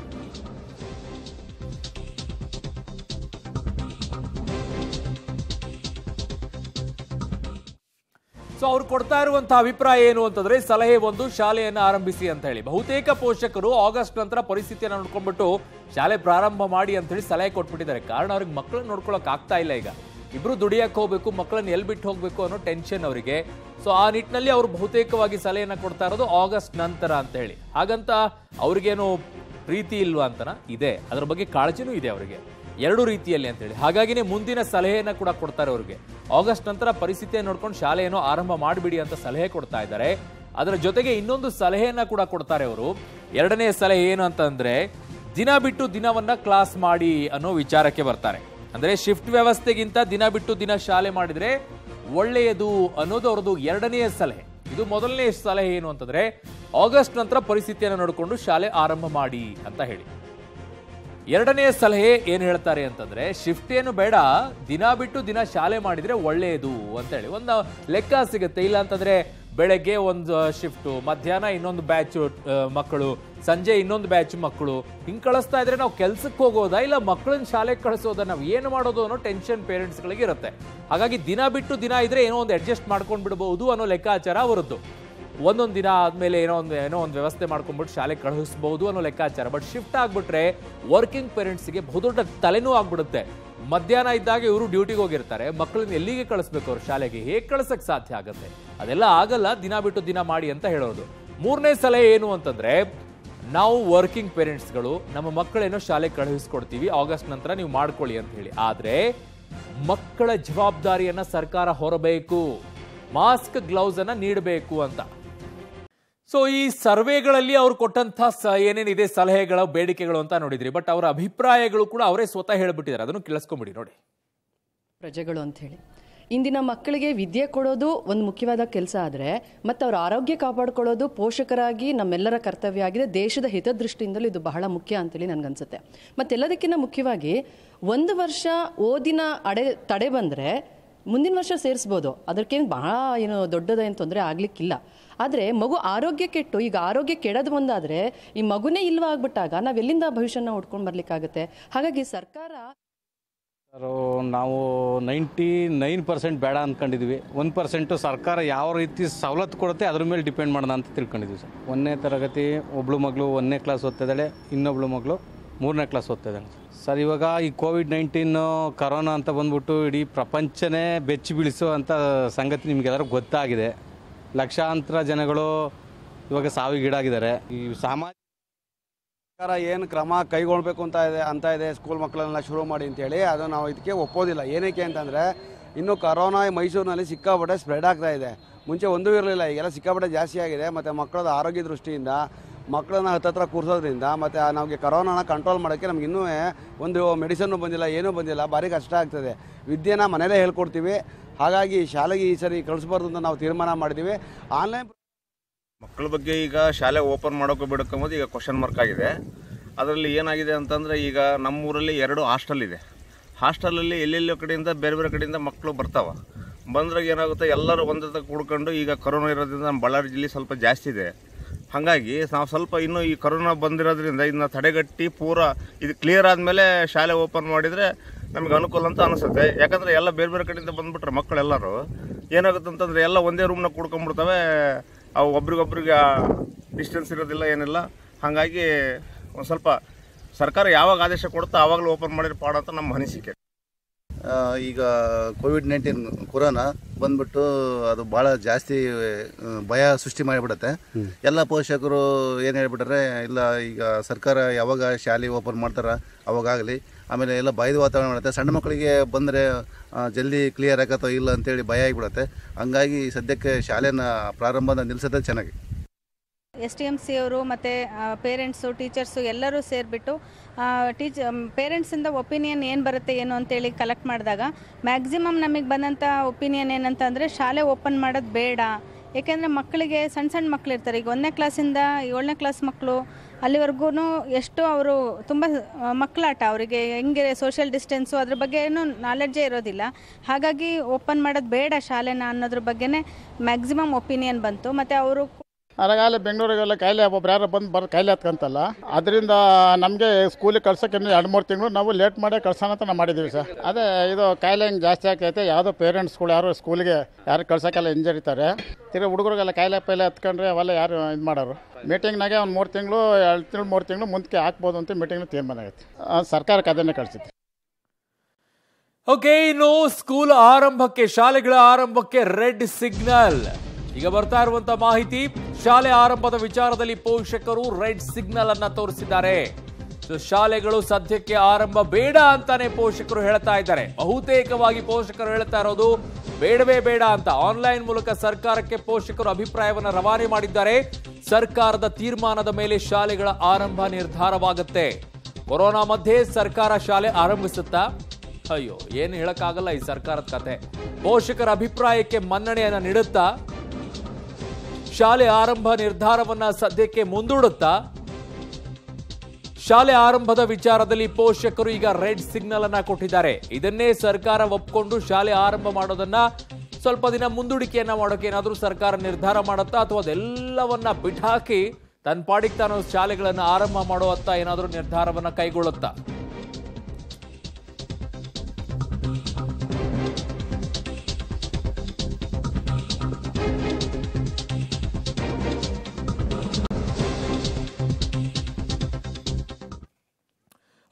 [SPEAKER 1] ಸೊ ಅವ್ರು ಕೊಡ್ತಾ ಇರುವಂತಹ ಅಭಿಪ್ರಾಯ ಏನು ಅಂತಂದ್ರೆ ಸಲಹೆ ಒಂದು ಶಾಲೆಯನ್ನು ಆರಂಭಿಸಿ ಅಂತ ಹೇಳಿ ಬಹುತೇಕ ಪೋಷಕರು ಆಗಸ್ಟ್ ನಂತರ ಪರಿಸ್ಥಿತಿಯನ್ನು ನೋಡ್ಕೊಂಡ್ಬಿಟ್ಟು ಶಾಲೆ ಪ್ರಾರಂಭ ಮಾಡಿ ಅಂತ ಹೇಳಿ ಸಲಹೆ ಕೊಟ್ಬಿಟ್ಟಿದ್ದಾರೆ ಕಾರಣ ಅವ್ರಿಗೆ ಮಕ್ಕಳನ್ನ ನೋಡ್ಕೊಳಕ್ ಆಗ್ತಾ ಇಲ್ಲ ಈಗ ಇಬ್ರು ದುಡಿಯಕ್ಕೆ ಹೋಗ್ಬೇಕು ಮಕ್ಕಳನ್ನ ಎಲ್ಲಿ ಬಿಟ್ಟು ಹೋಗ್ಬೇಕು ಅನ್ನೋ ಟೆನ್ಷನ್ ಅವರಿಗೆ ಸೊ ಆ ನಿಟ್ಟಿನಲ್ಲಿ ಅವರು ಬಹುತೇಕವಾಗಿ ಸಲಹೆಯನ್ನ ಕೊಡ್ತಾ ಇರೋದು ಆಗಸ್ಟ್ ನಂತರ ಅಂತ ಹೇಳಿ ಹಾಗಂತ ಅವ್ರಿಗೇನು ಪ್ರೀತಿ ಇಲ್ವಾ ಅಂತನ ಇದೆ ಅದರ ಬಗ್ಗೆ ಕಾಳಜಿನೂ ಇದೆ ಅವರಿಗೆ ಎರಡು ರೀತಿಯಲ್ಲಿ ಅಂತೇಳಿ ಹಾಗಾಗಿನೇ ಮುಂದಿನ ಸಲಹೆಯನ್ನ ಕೂಡ ಕೊಡ್ತಾರೆ ಅವ್ರಿಗೆ ಆಗಸ್ಟ್ ನಂತರ ಪರಿಸ್ಥಿತಿಯನ್ನು ನೋಡ್ಕೊಂಡು ಶಾಲೆಯನ್ನು ಆರಂಭ ಮಾಡಿಬಿಡಿ ಅಂತ ಸಲಹೆ ಕೊಡ್ತಾ ಇದ್ದಾರೆ ಅದರ ಜೊತೆಗೆ ಇನ್ನೊಂದು ಸಲಹೆಯನ್ನ ಕೂಡ ಕೊಡ್ತಾರೆ ಅವರು ಎರಡನೇ ಸಲಹೆ ಏನು ಅಂತಂದ್ರೆ ದಿನ ಬಿಟ್ಟು ದಿನವನ್ನ ಕ್ಲಾಸ್ ಮಾಡಿ ಅನ್ನೋ ವಿಚಾರಕ್ಕೆ ಬರ್ತಾರೆ ಅಂದ್ರೆ ಶಿಫ್ಟ್ ವ್ಯವಸ್ಥೆಗಿಂತ ದಿನ ಬಿಟ್ಟು ದಿನ ಶಾಲೆ ಮಾಡಿದ್ರೆ ಒಳ್ಳೆಯದು ಅನ್ನೋದು ಅವ್ರದ್ದು ಎರಡನೆಯ ಸಲಹೆ ಇದು ಮೊದಲನೇ ಸಲಹೆ ಏನು ಅಂತಂದ್ರೆ ಆಗಸ್ಟ್ ನಂತರ ಪರಿಸ್ಥಿತಿಯನ್ನು ನೋಡಿಕೊಂಡು ಶಾಲೆ ಆರಂಭ ಮಾಡಿ ಅಂತ ಹೇಳಿ ಎರಡನೇ ಸಲಹೆ ಏನ್ ಹೇಳ್ತಾರೆ ಅಂತಂದ್ರೆ ಶಿಫ್ಟ್ ಏನು ಬೇಡ ದಿನ ಬಿಟ್ಟು ದಿನ ಶಾಲೆ ಮಾಡಿದ್ರೆ ಒಳ್ಳೆಯದು ಅಂತ ಹೇಳಿ ಒಂದು ಲೆಕ್ಕ ಸಿಗುತ್ತೆ ಇಲ್ಲ ಅಂತಂದ್ರೆ ಬೆಳಗ್ಗೆ ಒಂದು ಶಿಫ್ಟು ಮಧ್ಯಾಹ್ನ ಇನ್ನೊಂದು ಬ್ಯಾಚ್ ಮಕ್ಕಳು ಸಂಜೆ ಇನ್ನೊಂದು ಬ್ಯಾಚ್ ಮಕ್ಕಳು ಹಿಂಗ್ ಕಳಿಸ್ತಾ ಇದ್ರೆ ನಾವು ಕೆಲ್ಸಕ್ಕೆ ಹೋಗೋದಾ ಇಲ್ಲ ಮಕ್ಕಳನ್ನ ಶಾಲೆಗೆ ಕಳಿಸೋದಾ ನಾವು ಏನು ಮಾಡೋದು ಅನ್ನೋ ಟೆನ್ಷನ್ ಪೇರೆಂಟ್ಸ್ಗಳಿಗೆ ಇರುತ್ತೆ ಹಾಗಾಗಿ ದಿನ ಬಿಟ್ಟು ದಿನ ಇದ್ರೆ ಏನೋ ಒಂದು ಅಡ್ಜಸ್ಟ್ ಮಾಡ್ಕೊಂಡು ಬಿಡಬಹುದು ಅನ್ನೋ ಲೆಕ್ಕಾಚಾರ ಅವರದ್ದು ಒಂದೊಂದು ದಿನ ಆದ್ಮೇಲೆ ಏನೋ ಒಂದು ಏನೋ ಒಂದು ವ್ಯವಸ್ಥೆ ಮಾಡ್ಕೊಂಡ್ಬಿಟ್ಟು ಶಾಲೆಗೆ ಕಳಿಸ್ಬಹುದು ಅನ್ನೋ ಲೆಕ್ಕಾಚಾರ ಬಟ್ ಶಿಫ್ಟ್ ಆಗ್ಬಿಟ್ರೆ ವರ್ಕಿಂಗ್ ಪೇರೆಂಟ್ಸ್ಗೆ ಬಹುದೊಡ್ಡ ತಲೆನೂ ಆಗ್ಬಿಡುತ್ತೆ ಮಧ್ಯಾಹ್ನ ಇದ್ದಾಗ ಇವರು ಡ್ಯೂಟಿಗೆ ಹೋಗಿರ್ತಾರೆ ಮಕ್ಕಳನ್ನ ಎಲ್ಲಿಗೆ ಕಳಿಸ್ಬೇಕು ಅವ್ರು ಶಾಲೆಗೆ ಹೇಗೆ ಕಳ್ಸಕ್ ಸಾಧ್ಯ ಆಗುತ್ತೆ ಅದೆಲ್ಲ ಆಗಲ್ಲ ದಿನ ಬಿಟ್ಟು ದಿನ ಮಾಡಿ ಅಂತ ಹೇಳೋದು ಮೂರನೇ ಸಲಹೆ ಏನು ಅಂತಂದ್ರೆ ನಾವು ವರ್ಕಿಂಗ್ ಪೇರೆಂಟ್ಸ್ಗಳು ನಮ್ಮ ಮಕ್ಕಳೇನೋ ಶಾಲೆ ಕಳುಹಿಸ್ಕೊಡ್ತೀವಿ ಆಗಸ್ಟ್ ನಂತರ ನೀವು ಮಾಡ್ಕೊಳ್ಳಿ ಅಂತ ಹೇಳಿ ಆದ್ರೆ ಮಕ್ಕಳ ಜವಾಬ್ದಾರಿಯನ್ನ ಸರ್ಕಾರ ಹೊರಬೇಕು ಮಾಸ್ಕ್ ಗ್ಲೌಸ್ ಅನ್ನ ನೀಡಬೇಕು ಅಂತ ಸೊ ಈ ಸರ್ವೆಗಳಲ್ಲಿ ಅವ್ರು ಕೊಟ್ಟಂತ ಸ ಏನೇನಿದೆ ಸಲಹೆಗಳ ಬೇಡಿಕೆಗಳು ಅಂತ ನೋಡಿದ್ರಿ ಬಟ್ ಅವರ ಅಭಿಪ್ರಾಯಗಳು ಕೂಡ ಅವರೇ ಸ್ವತಃ ಹೇಳ್ಬಿಟ್ಟಿದ್ದಾರೆ ಅದನ್ನು ಕೇಳಿಸ್ಕೊಂಬಿಡಿ ನೋಡಿ
[SPEAKER 3] ಪ್ರಜೆಗಳು ಅಂಥೇಳಿ ಇಂದಿನ ಮಕ್ಕಳಿಗೆ ವಿದ್ಯೆ ಕೊಡೋದು ಒಂದು ಮುಖ್ಯವಾದ ಕೆಲಸ ಆದರೆ ಮತ್ತು ಅವ್ರ ಆರೋಗ್ಯ ಕಾಪಾಡ್ಕೊಳ್ಳೋದು ಪೋಷಕರಾಗಿ ನಮ್ಮೆಲ್ಲರ ಕರ್ತವ್ಯ ಆಗಿದೆ ದೇಶದ ಹಿತದೃಷ್ಟಿಯಿಂದಲೂ ಇದು ಬಹಳ ಮುಖ್ಯ ಅಂತೇಳಿ ನನಗನ್ಸುತ್ತೆ ಮತ್ತೆಲ್ಲದಕ್ಕಿಂತ ಮುಖ್ಯವಾಗಿ ಒಂದು ವರ್ಷ ಓದಿನ ಅಡೆ ತಡೆ ಬಂದರೆ ಮುಂದಿನ ವರ್ಷ ಸೇರಿಸ್ಬೋದು ಅದಕ್ಕೇನು ಬಹಳ ಏನು ದೊಡ್ಡದೇನು ತೊಂದರೆ ಆಗಲಿಕ್ಕಿಲ್ಲ ಆದರೆ ಮಗು ಆರೋಗ್ಯ ಕೆಟ್ಟು ಈಗ ಆರೋಗ್ಯ ಕೆಡೋದು ಒಂದಾದರೆ ಈ ಮಗುನೇ ಇಲ್ವಾ ಆಗ್ಬಿಟ್ಟಾಗ ನಾವು ಎಲ್ಲಿಂದ ಭವಿಷ್ಯನ ಹುಡ್ಕೊಂಡು ಬರ್ಲಿಕ್ಕಾಗತ್ತೆ ಹಾಗಾಗಿ ಸರ್ಕಾರ
[SPEAKER 4] ಸರು ನಾವು ನೈಂಟಿ ನೈನ್ ಪರ್ಸೆಂಟ್ ಬೇಡ ಅಂದ್ಕೊಂಡಿದ್ವಿ ಒಂದು ಪರ್ಸೆಂಟು ಸರ್ಕಾರ ಯಾವ ರೀತಿ ಸವಲತ್ತು ಕೊಡುತ್ತೆ ಅದ್ರ ಮೇಲೆ ಡಿಪೆಂಡ್ ಮಾಡೋಣ ಅಂತ ತಿಳ್ಕೊಂಡಿದ್ವಿ ಸರ್ ಒಂದನೇ ತರಗತಿ ಒಬ್ಳು ಮಗಳು ಒಂದನೇ ಕ್ಲಾಸ್ ಓದ್ತಿದ್ದಾಳೆ ಇನ್ನೊಬ್ಳು ಮಗಳು ಮೂರನೇ ಕ್ಲಾಸ್ ಓದ್ತಿದ್ದಾಳೆ ಸರ್ ಇವಾಗ ಈ ಕೋವಿಡ್ ನೈನ್ಟೀನು ಕರೋನಾ ಅಂತ ಬಂದ್ಬಿಟ್ಟು ಇಡೀ ಪ್ರಪಂಚನೇ ಬೆಚ್ಚಿ ಬೀಳಿಸೋ ಅಂತ ಸಂಗತಿ ನಿಮಗೆಲ್ಲರಿಗೂ ಗೊತ್ತಾಗಿದೆ ಲಕ್ಷಾಂತರ ಜನಗಳು ಇವಾಗ ಸಾವಿಗೀಡಾಗಿದ್ದಾರೆ ಈ ಸಾಮಾಜಿಕ
[SPEAKER 5] ಸರ್ಕಾರ ಏನು ಕ್ರಮ ಕೈಗೊಳ್ಬೇಕು ಅಂತ ಇದೆ ಅಂತ ಇದೆ ಸ್ಕೂಲ್ ಮಕ್ಕಳನ್ನೆಲ್ಲ ಶುರು ಮಾಡಿ ಅಂತೇಳಿ ಅದು ನಾವು ಇದಕ್ಕೆ ಒಪ್ಪೋದಿಲ್ಲ ಏನಕ್ಕೆ ಅಂತಂದರೆ ಇನ್ನು ಕರೋನಾ ಮೈಸೂರಿನಲ್ಲಿ ಸಿಕ್ಕಾಪಟ್ಟೆ ಸ್ಪ್ರೆಡ್ ಆಗ್ತಾ ಇದೆ ಮುಂಚೆ ಒಂದೂ ಇರಲಿಲ್ಲ ಈಗೆಲ್ಲ ಸಿಕ್ಕಾಪಟ್ಟೆ ಜಾಸ್ತಿ ಆಗಿದೆ ಮತ್ತು ಮಕ್ಕಳದ ಆರೋಗ್ಯ ದೃಷ್ಟಿಯಿಂದ ಮಕ್ಕಳನ್ನ ಹತ್ತತ್ರ ಕೂರಿಸೋದ್ರಿಂದ ಮತ್ತು ನಮಗೆ ಕರೋನಾನ ಕಂಟ್ರೋಲ್ ಮಾಡೋಕ್ಕೆ ನಮ್ಗೆ ಇನ್ನೂ ಒಂದು ಮೆಡಿಸನ್ನು ಬಂದಿಲ್ಲ ಏನೂ ಬಂದಿಲ್ಲ ಭಾರಿ ಕಷ್ಟ ಆಗ್ತದೆ ವಿದ್ಯೆನ ಮನೇಲೇ ಹೇಳ್ಕೊಡ್ತೀವಿ ಹಾಗಾಗಿ ಶಾಲೆಗೆ ಈ ಸರಿ ಕಳಿಸ್ಬಾರ್ದು ಅಂತ ನಾವು ತೀರ್ಮಾನ ಮಾಡಿದ್ದೀವಿ ಆನ್ಲೈನ್
[SPEAKER 6] ಮಕ್ಕಳ ಬಗ್ಗೆ ಈಗ ಶಾಲೆ ಓಪನ್ ಮಾಡೋಕೆ ಬಿಡೋಕೊಂಬೋದು ಈಗ ಕ್ವಶನ್ ಮಾರ್ಕ್ ಆಗಿದೆ ಅದರಲ್ಲಿ ಏನಾಗಿದೆ ಅಂತಂದರೆ ಈಗ ನಮ್ಮೂರಲ್ಲಿ ಎರಡು ಹಾಸ್ಟೆಲ್ ಇದೆ ಹಾಸ್ಟೆಲಲ್ಲಿ ಎಲ್ಲೆಲ್ಲೋ ಕಡೆಯಿಂದ ಬೇರೆ ಬೇರೆ ಕಡೆಯಿಂದ ಮಕ್ಕಳು ಬರ್ತಾವೆ ಬಂದ್ರಾಗ ಏನಾಗುತ್ತೆ ಎಲ್ಲರೂ ಒಂದೇ ಕೂಡ್ಕೊಂಡು ಈಗ ಕರೋನಾ ಇರೋದ್ರಿಂದ ನಮ್ಮ ಬಳ್ಳಾರಿ ಜಿಲ್ಲೆ ಸ್ವಲ್ಪ ಜಾಸ್ತಿ ಇದೆ ಹಾಗಾಗಿ ನಾವು ಸ್ವಲ್ಪ ಇನ್ನೂ ಈ ಕರೋನಾ ಬಂದಿರೋದ್ರಿಂದ ಇದನ್ನ ತಡೆಗಟ್ಟಿ ಪೂರ ಇದು ಕ್ಲಿಯರ್ ಆದಮೇಲೆ ಶಾಲೆ ಓಪನ್ ಮಾಡಿದರೆ ನಮಗೆ ಅನುಕೂಲ ಅಂತ ಅನಿಸುತ್ತೆ ಯಾಕಂದರೆ ಎಲ್ಲ ಬೇರೆ ಬೇರೆ ಕಡೆಯಿಂದ ಬಂದ್ಬಿಟ್ರೆ ಮಕ್ಕಳೆಲ್ಲರೂ ಏನಾಗುತ್ತೆ ಅಂತಂದರೆ ಎಲ್ಲ ಒಂದೇ ರೂಮ್ನಾಗ ಕೂಡ್ಕೊಂಡ್ಬಿಡ್ತವೆ ಅವು ಒಬ್ರಿಗೊಬ್ರಿಗೆ ಡಿಸ್ಟೆನ್ಸ್ ಇರೋದಿಲ್ಲ ಏನಿಲ್ಲ ಹಾಗಾಗಿ ಒಂದು ಸ್ವಲ್ಪ ಸರ್ಕಾರ ಯಾವಾಗ ಆದೇಶ ಕೊಡುತ್ತೋ ಆವಾಗಲೂ ಓಪನ್ ಮಾಡಿದ್ರೆ ಪಾಡ ಅಂತ ನಮ್ಮ ಅನಿಸಿಕೆ
[SPEAKER 7] ಆ, ಈಗ ಕೋವಿಡ್ ನೈನ್ಟೀನ್ ಕೊರೋನಾ ಬಂದ್ಬಿಟ್ಟು ಅದು ಭಾಳ ಜಾಸ್ತಿ ಆ, ಭಯ ಸೃಷ್ಟಿ ಮಾಡಿಬಿಡುತ್ತೆ ಎಲ್ಲ ಪೋಷಕರು ಏನು ಹೇಳ್ಬಿಟ್ರೆ ಇಲ್ಲ ಈಗ ಸರ್ಕಾರ ಯಾವಾಗ ಶಾಲೆ ಓಪನ್ ಮಾಡ್ತಾರ ಅವಾಗಲಿ ಆಮೇಲೆ ಎಲ್ಲ ಭಯದ ವಾತಾವರಣ ಮಾಡುತ್ತೆ ಸಣ್ಣ ಮಕ್ಕಳಿಗೆ ಬಂದರೆ ಜಲ್ದಿ ಕ್ಲಿಯರ್ ಆಗತ್ತೋ ಇಲ್ಲ ಅಂತೇಳಿ ಭಯ ಆಗಿಬಿಡುತ್ತೆ ಹಂಗಾಗಿ ಸದ್ಯಕ್ಕೆ ಶಾಲೆನ ಪ್ರಾರಂಭನ ನಿಲ್ಲಿಸೋದೇ ಚೆನ್ನಾಗಿ
[SPEAKER 8] ಎಸ್ ಟಿ ಎಮ್ ಸಿ ಅವರು ಮತ್ತು ಪೇರೆಂಟ್ಸು ಟೀಚರ್ಸು ಎಲ್ಲರೂ ಸೇರಿಬಿಟ್ಟು ಟೀಚ್ ಪೇರೆಂಟ್ಸಿಂದ ಒಪಿನಿಯನ್ ಏನು ಬರುತ್ತೆ ಏನು ಅಂತೇಳಿ ಕಲೆಕ್ಟ್ ಮಾಡಿದಾಗ ಮ್ಯಾಕ್ಸಿಮಮ್ ನಮಗೆ ಬಂದಂಥ ಒಪಿನಿಯನ್ ಏನಂತಂದರೆ ಶಾಲೆ ಓಪನ್ ಮಾಡೋದು ಬೇಡ ಏಕೆಂದರೆ ಮಕ್ಕಳಿಗೆ ಸಣ್ಣ ಸಣ್ಣ ಮಕ್ಳು ಇರ್ತಾರೆ ಈಗ ಒಂದನೇ ಕ್ಲಾಸಿಂದ ಏಳನೇ ಕ್ಲಾಸ್ ಮಕ್ಕಳು ಅಲ್ಲಿವರೆಗೂ ಎಷ್ಟು ಅವರು ತುಂಬ ಮಕ್ಕಳಾಟ ಅವರಿಗೆ ಹೆಂಗೆ ಸೋಷಿಯಲ್ ಡಿಸ್ಟೆನ್ಸು ಅದ್ರ ಬಗ್ಗೆ ಏನು ನಾಲೆಡ್ಜೇ ಇರೋದಿಲ್ಲ ಹಾಗಾಗಿ ಓಪನ್ ಮಾಡೋದು ಬೇಡ ಶಾಲೆನ ಅನ್ನೋದ್ರ ಬಗ್ಗೆನೇ ಮ್ಯಾಕ್ಸಿಮಮ್ ಒಪಿನಿಯನ್ ಬಂತು ಮತ್ತು ಅವರು
[SPEAKER 9] ಅರಗಾಲ ಬೆಂಗಳೂರಿಗೆಲ್ಲ ಕಾಯಿಲೆ ಒಬ್ಬೊಬ್ರು ಯಾರು ಬಂದು ಬರೋ ಕಾಯಿಲೆ ಹತ್ಕಂತಲ್ಲ ಅದರಿಂದ ನಮಗೆ ಸ್ಕೂಲಿಗೆ ಕಳ್ಸೋಕೆ ಇನ್ನು ಎರಡು ಮೂರು ತಿಂಗಳು ನಾವು ಲೇಟ್ ಮಾಡೇ ಕಳ್ಸೋಣ ಅಂತ ನಾವು ಮಾಡಿದ್ದೀವಿ ಸರ್ ಅದೇ ಇದು ಕಾಯಿಲೆ ಹಿಂಗೆ ಜಾಸ್ತಿ ಆಗ್ತೈತೆ ಯಾವುದೋ ಪೇರೆಂಟ್ಸ್ಗಳು ಯಾರು ಸ್ಕೂಲಿಗೆ ಯಾರು ಕಳ್ಸೋಕ್ಕೆಲ್ಲ ಹಿಂಜರಿತಾರೆ ತಿರ್ಗಿ ಹುಡುಗರಿಗೆಲ್ಲ ಕಾಯಿಲೆ ಪೈಲೆ ಹತ್ಕೊಂಡ್ರೆ ಅವೆಲ್ಲ ಯಾರು ಇದು ಮಾಡೋರು ಮೀಟಿಂಗ್ನಾಗೆ ಒಂದು ಮೂರು ತಿಂಗಳು ಎರಡು ತಿಂಗಳು ಮೂರು ತಿಂಗಳು ಮುಂದಕ್ಕೆ ಹಾಕ್ಬೋದು ಅಂತ ಮೀಟಿಂಗ್ ತೀರ್ಮಾನ ಆಗೈತೆ ಆ, ಸರ್ಕಾರಕ್ಕೆ ಅದನ್ನೇ ಕಳಿಸಿದ್ವಿ
[SPEAKER 1] ಓಕೆ ಇನ್ನು ಸ್ಕೂಲ್ ಆರಂಭಕ್ಕೆ ಶಾಲೆಗಳ ಆರಂಭಕ್ಕೆ ರೆಡ್ ಸಿಗ್ನಲ್ ಈಗ ಬರ್ತಾ ಇರುವಂತ ಮಾಹಿತಿ ಶಾಲೆ ಆರಂಭದ ವಿಚಾರದಲ್ಲಿ ಪೋಷಕರು ರೆಡ್ ಸಿಗ್ನಲ್ ಅನ್ನ ತೋರಿಸಿದ್ದಾರೆ ಸೊ ಶಾಲೆಗಳು ಸದ್ಯಕ್ಕೆ ಆರಂಭ ಬೇಡ ಅಂತಾನೆ ಪೋಷಕರು ಹೇಳ್ತಾ ಇದ್ದಾರೆ ಬಹುತೇಕವಾಗಿ ಪೋಷಕರು ಹೇಳ್ತಾ ಇರೋದು ಬೇಡವೇ ಬೇಡ ಅಂತ ಆನ್ಲೈನ್ ಮೂಲಕ ಸರ್ಕಾರಕ್ಕೆ ಪೋಷಕರು ಅಭಿಪ್ರಾಯವನ್ನ ರವಾನೆ ಮಾಡಿದ್ದಾರೆ ಸರ್ಕಾರದ ತೀರ್ಮಾನದ ಮೇಲೆ ಶಾಲೆಗಳ ಆರಂಭ ನಿರ್ಧಾರವಾಗುತ್ತೆ ಕೊರೋನಾ ಮಧ್ಯೆ ಸರ್ಕಾರ ಶಾಲೆ ಆರಂಭಿಸುತ್ತಾ ಅಯ್ಯೋ ಏನು ಹೇಳಕ್ಕಾಗಲ್ಲ ಈ ಸರ್ಕಾರದ ಕತೆ ಪೋಷಕರ ಅಭಿಪ್ರಾಯಕ್ಕೆ ಮನ್ನಣೆಯನ್ನ ನೀಡುತ್ತಾ ಶಾಲೆ ಆರಂಭ ನಿರ್ಧಾರವನ್ನ ಸದ್ಯಕ್ಕೆ ಮುಂದೂಡುತ್ತಾ ಶಾಲೆ ಆರಂಭದ ವಿಚಾರದಲ್ಲಿ ಪೋಷಕರು ಈಗ ರೆಡ್ ಸಿಗ್ನಲ್ ಅನ್ನ ಕೊಟ್ಟಿದ್ದಾರೆ ಇದನ್ನೇ ಸರ್ಕಾರ ಒಪ್ಕೊಂಡು ಶಾಲೆ ಆರಂಭ ಮಾಡೋದನ್ನ ಸ್ವಲ್ಪ ದಿನ ಮುಂದೂಡಿಕೆಯನ್ನ ಮಾಡೋಕೆ ಏನಾದ್ರೂ ಸರ್ಕಾರ ನಿರ್ಧಾರ ಮಾಡುತ್ತಾ ಅಥವಾ ಅದೆಲ್ಲವನ್ನ ಬಿಟ್ಟಾಕಿ ತನ್ನ ಪಾಡಿಗೆ ತಾನು ಶಾಲೆಗಳನ್ನ ಆರಂಭ ಮಾಡುವತ್ತ ಏನಾದ್ರೂ ನಿರ್ಧಾರವನ್ನ ಕೈಗೊಳ್ಳುತ್ತಾ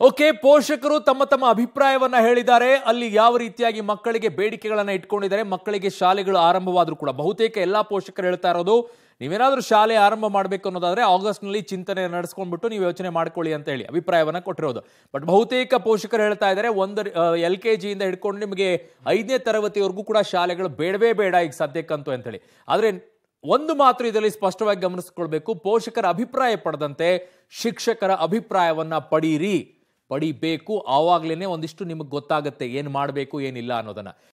[SPEAKER 1] ಓಕೆ ಪೋಷಕರು ತಮ್ಮ ತಮ್ಮ ಅಭಿಪ್ರಾಯವನ್ನ ಹೇಳಿದ್ದಾರೆ ಅಲ್ಲಿ ಯಾವ ರೀತಿಯಾಗಿ ಮಕ್ಕಳಿಗೆ ಬೇಡಿಕೆಗಳನ್ನ ಇಟ್ಕೊಂಡಿದ್ದಾರೆ ಮಕ್ಕಳಿಗೆ ಶಾಲೆಗಳು ಆರಂಭವಾದ್ರೂ ಕೂಡ ಬಹುತೇಕ ಎಲ್ಲಾ ಪೋಷಕರು ಹೇಳ್ತಾ ಇರೋದು ನೀವೇನಾದ್ರೂ ಶಾಲೆ ಆರಂಭ ಮಾಡಬೇಕು ಅನ್ನೋದಾದ್ರೆ ಆಗಸ್ಟ್ ನಲ್ಲಿ ಚಿಂತನೆ ನಡೆಸ್ಕೊಂಡ್ಬಿಟ್ಟು ನೀವು ಯೋಚನೆ ಮಾಡ್ಕೊಳ್ಳಿ ಅಂತ ಹೇಳಿ ಅಭಿಪ್ರಾಯವನ್ನ ಕೊಟ್ಟಿರೋದು ಬಟ್ ಬಹುತೇಕ ಪೋಷಕರು ಹೇಳ್ತಾ ಇದ್ದಾರೆ ಒಂದು ಎಲ್ ಕೆ ಜಿಯಿಂದ ಹಿಡ್ಕೊಂಡು ನಿಮಗೆ ಐದನೇ ತರಗತಿವರೆಗೂ ಕೂಡ ಶಾಲೆಗಳು ಬೇಡವೇ ಬೇಡ ಈಗ ಸದ್ಯಕ್ಕಂತೂ ಅಂತ ಹೇಳಿ ಆದ್ರೆ ಒಂದು ಮಾತ್ರ ಇದರಲ್ಲಿ ಸ್ಪಷ್ಟವಾಗಿ ಗಮನಿಸ್ಕೊಳ್ಬೇಕು ಪೋಷಕರ ಅಭಿಪ್ರಾಯ ಪಡೆದಂತೆ ಶಿಕ್ಷಕರ ಅಭಿಪ್ರಾಯವನ್ನ ಪಡೀರಿ ಪಡಿಬೇಕು ಆವಾಗ್ಲೇನೆ ಒಂದಿಷ್ಟು ನಿಮಗೆ ಗೊತ್ತಾಗುತ್ತೆ ಏನ್ ಮಾಡಬೇಕು ಏನಿಲ್ಲ ಅನ್ನೋದನ್ನ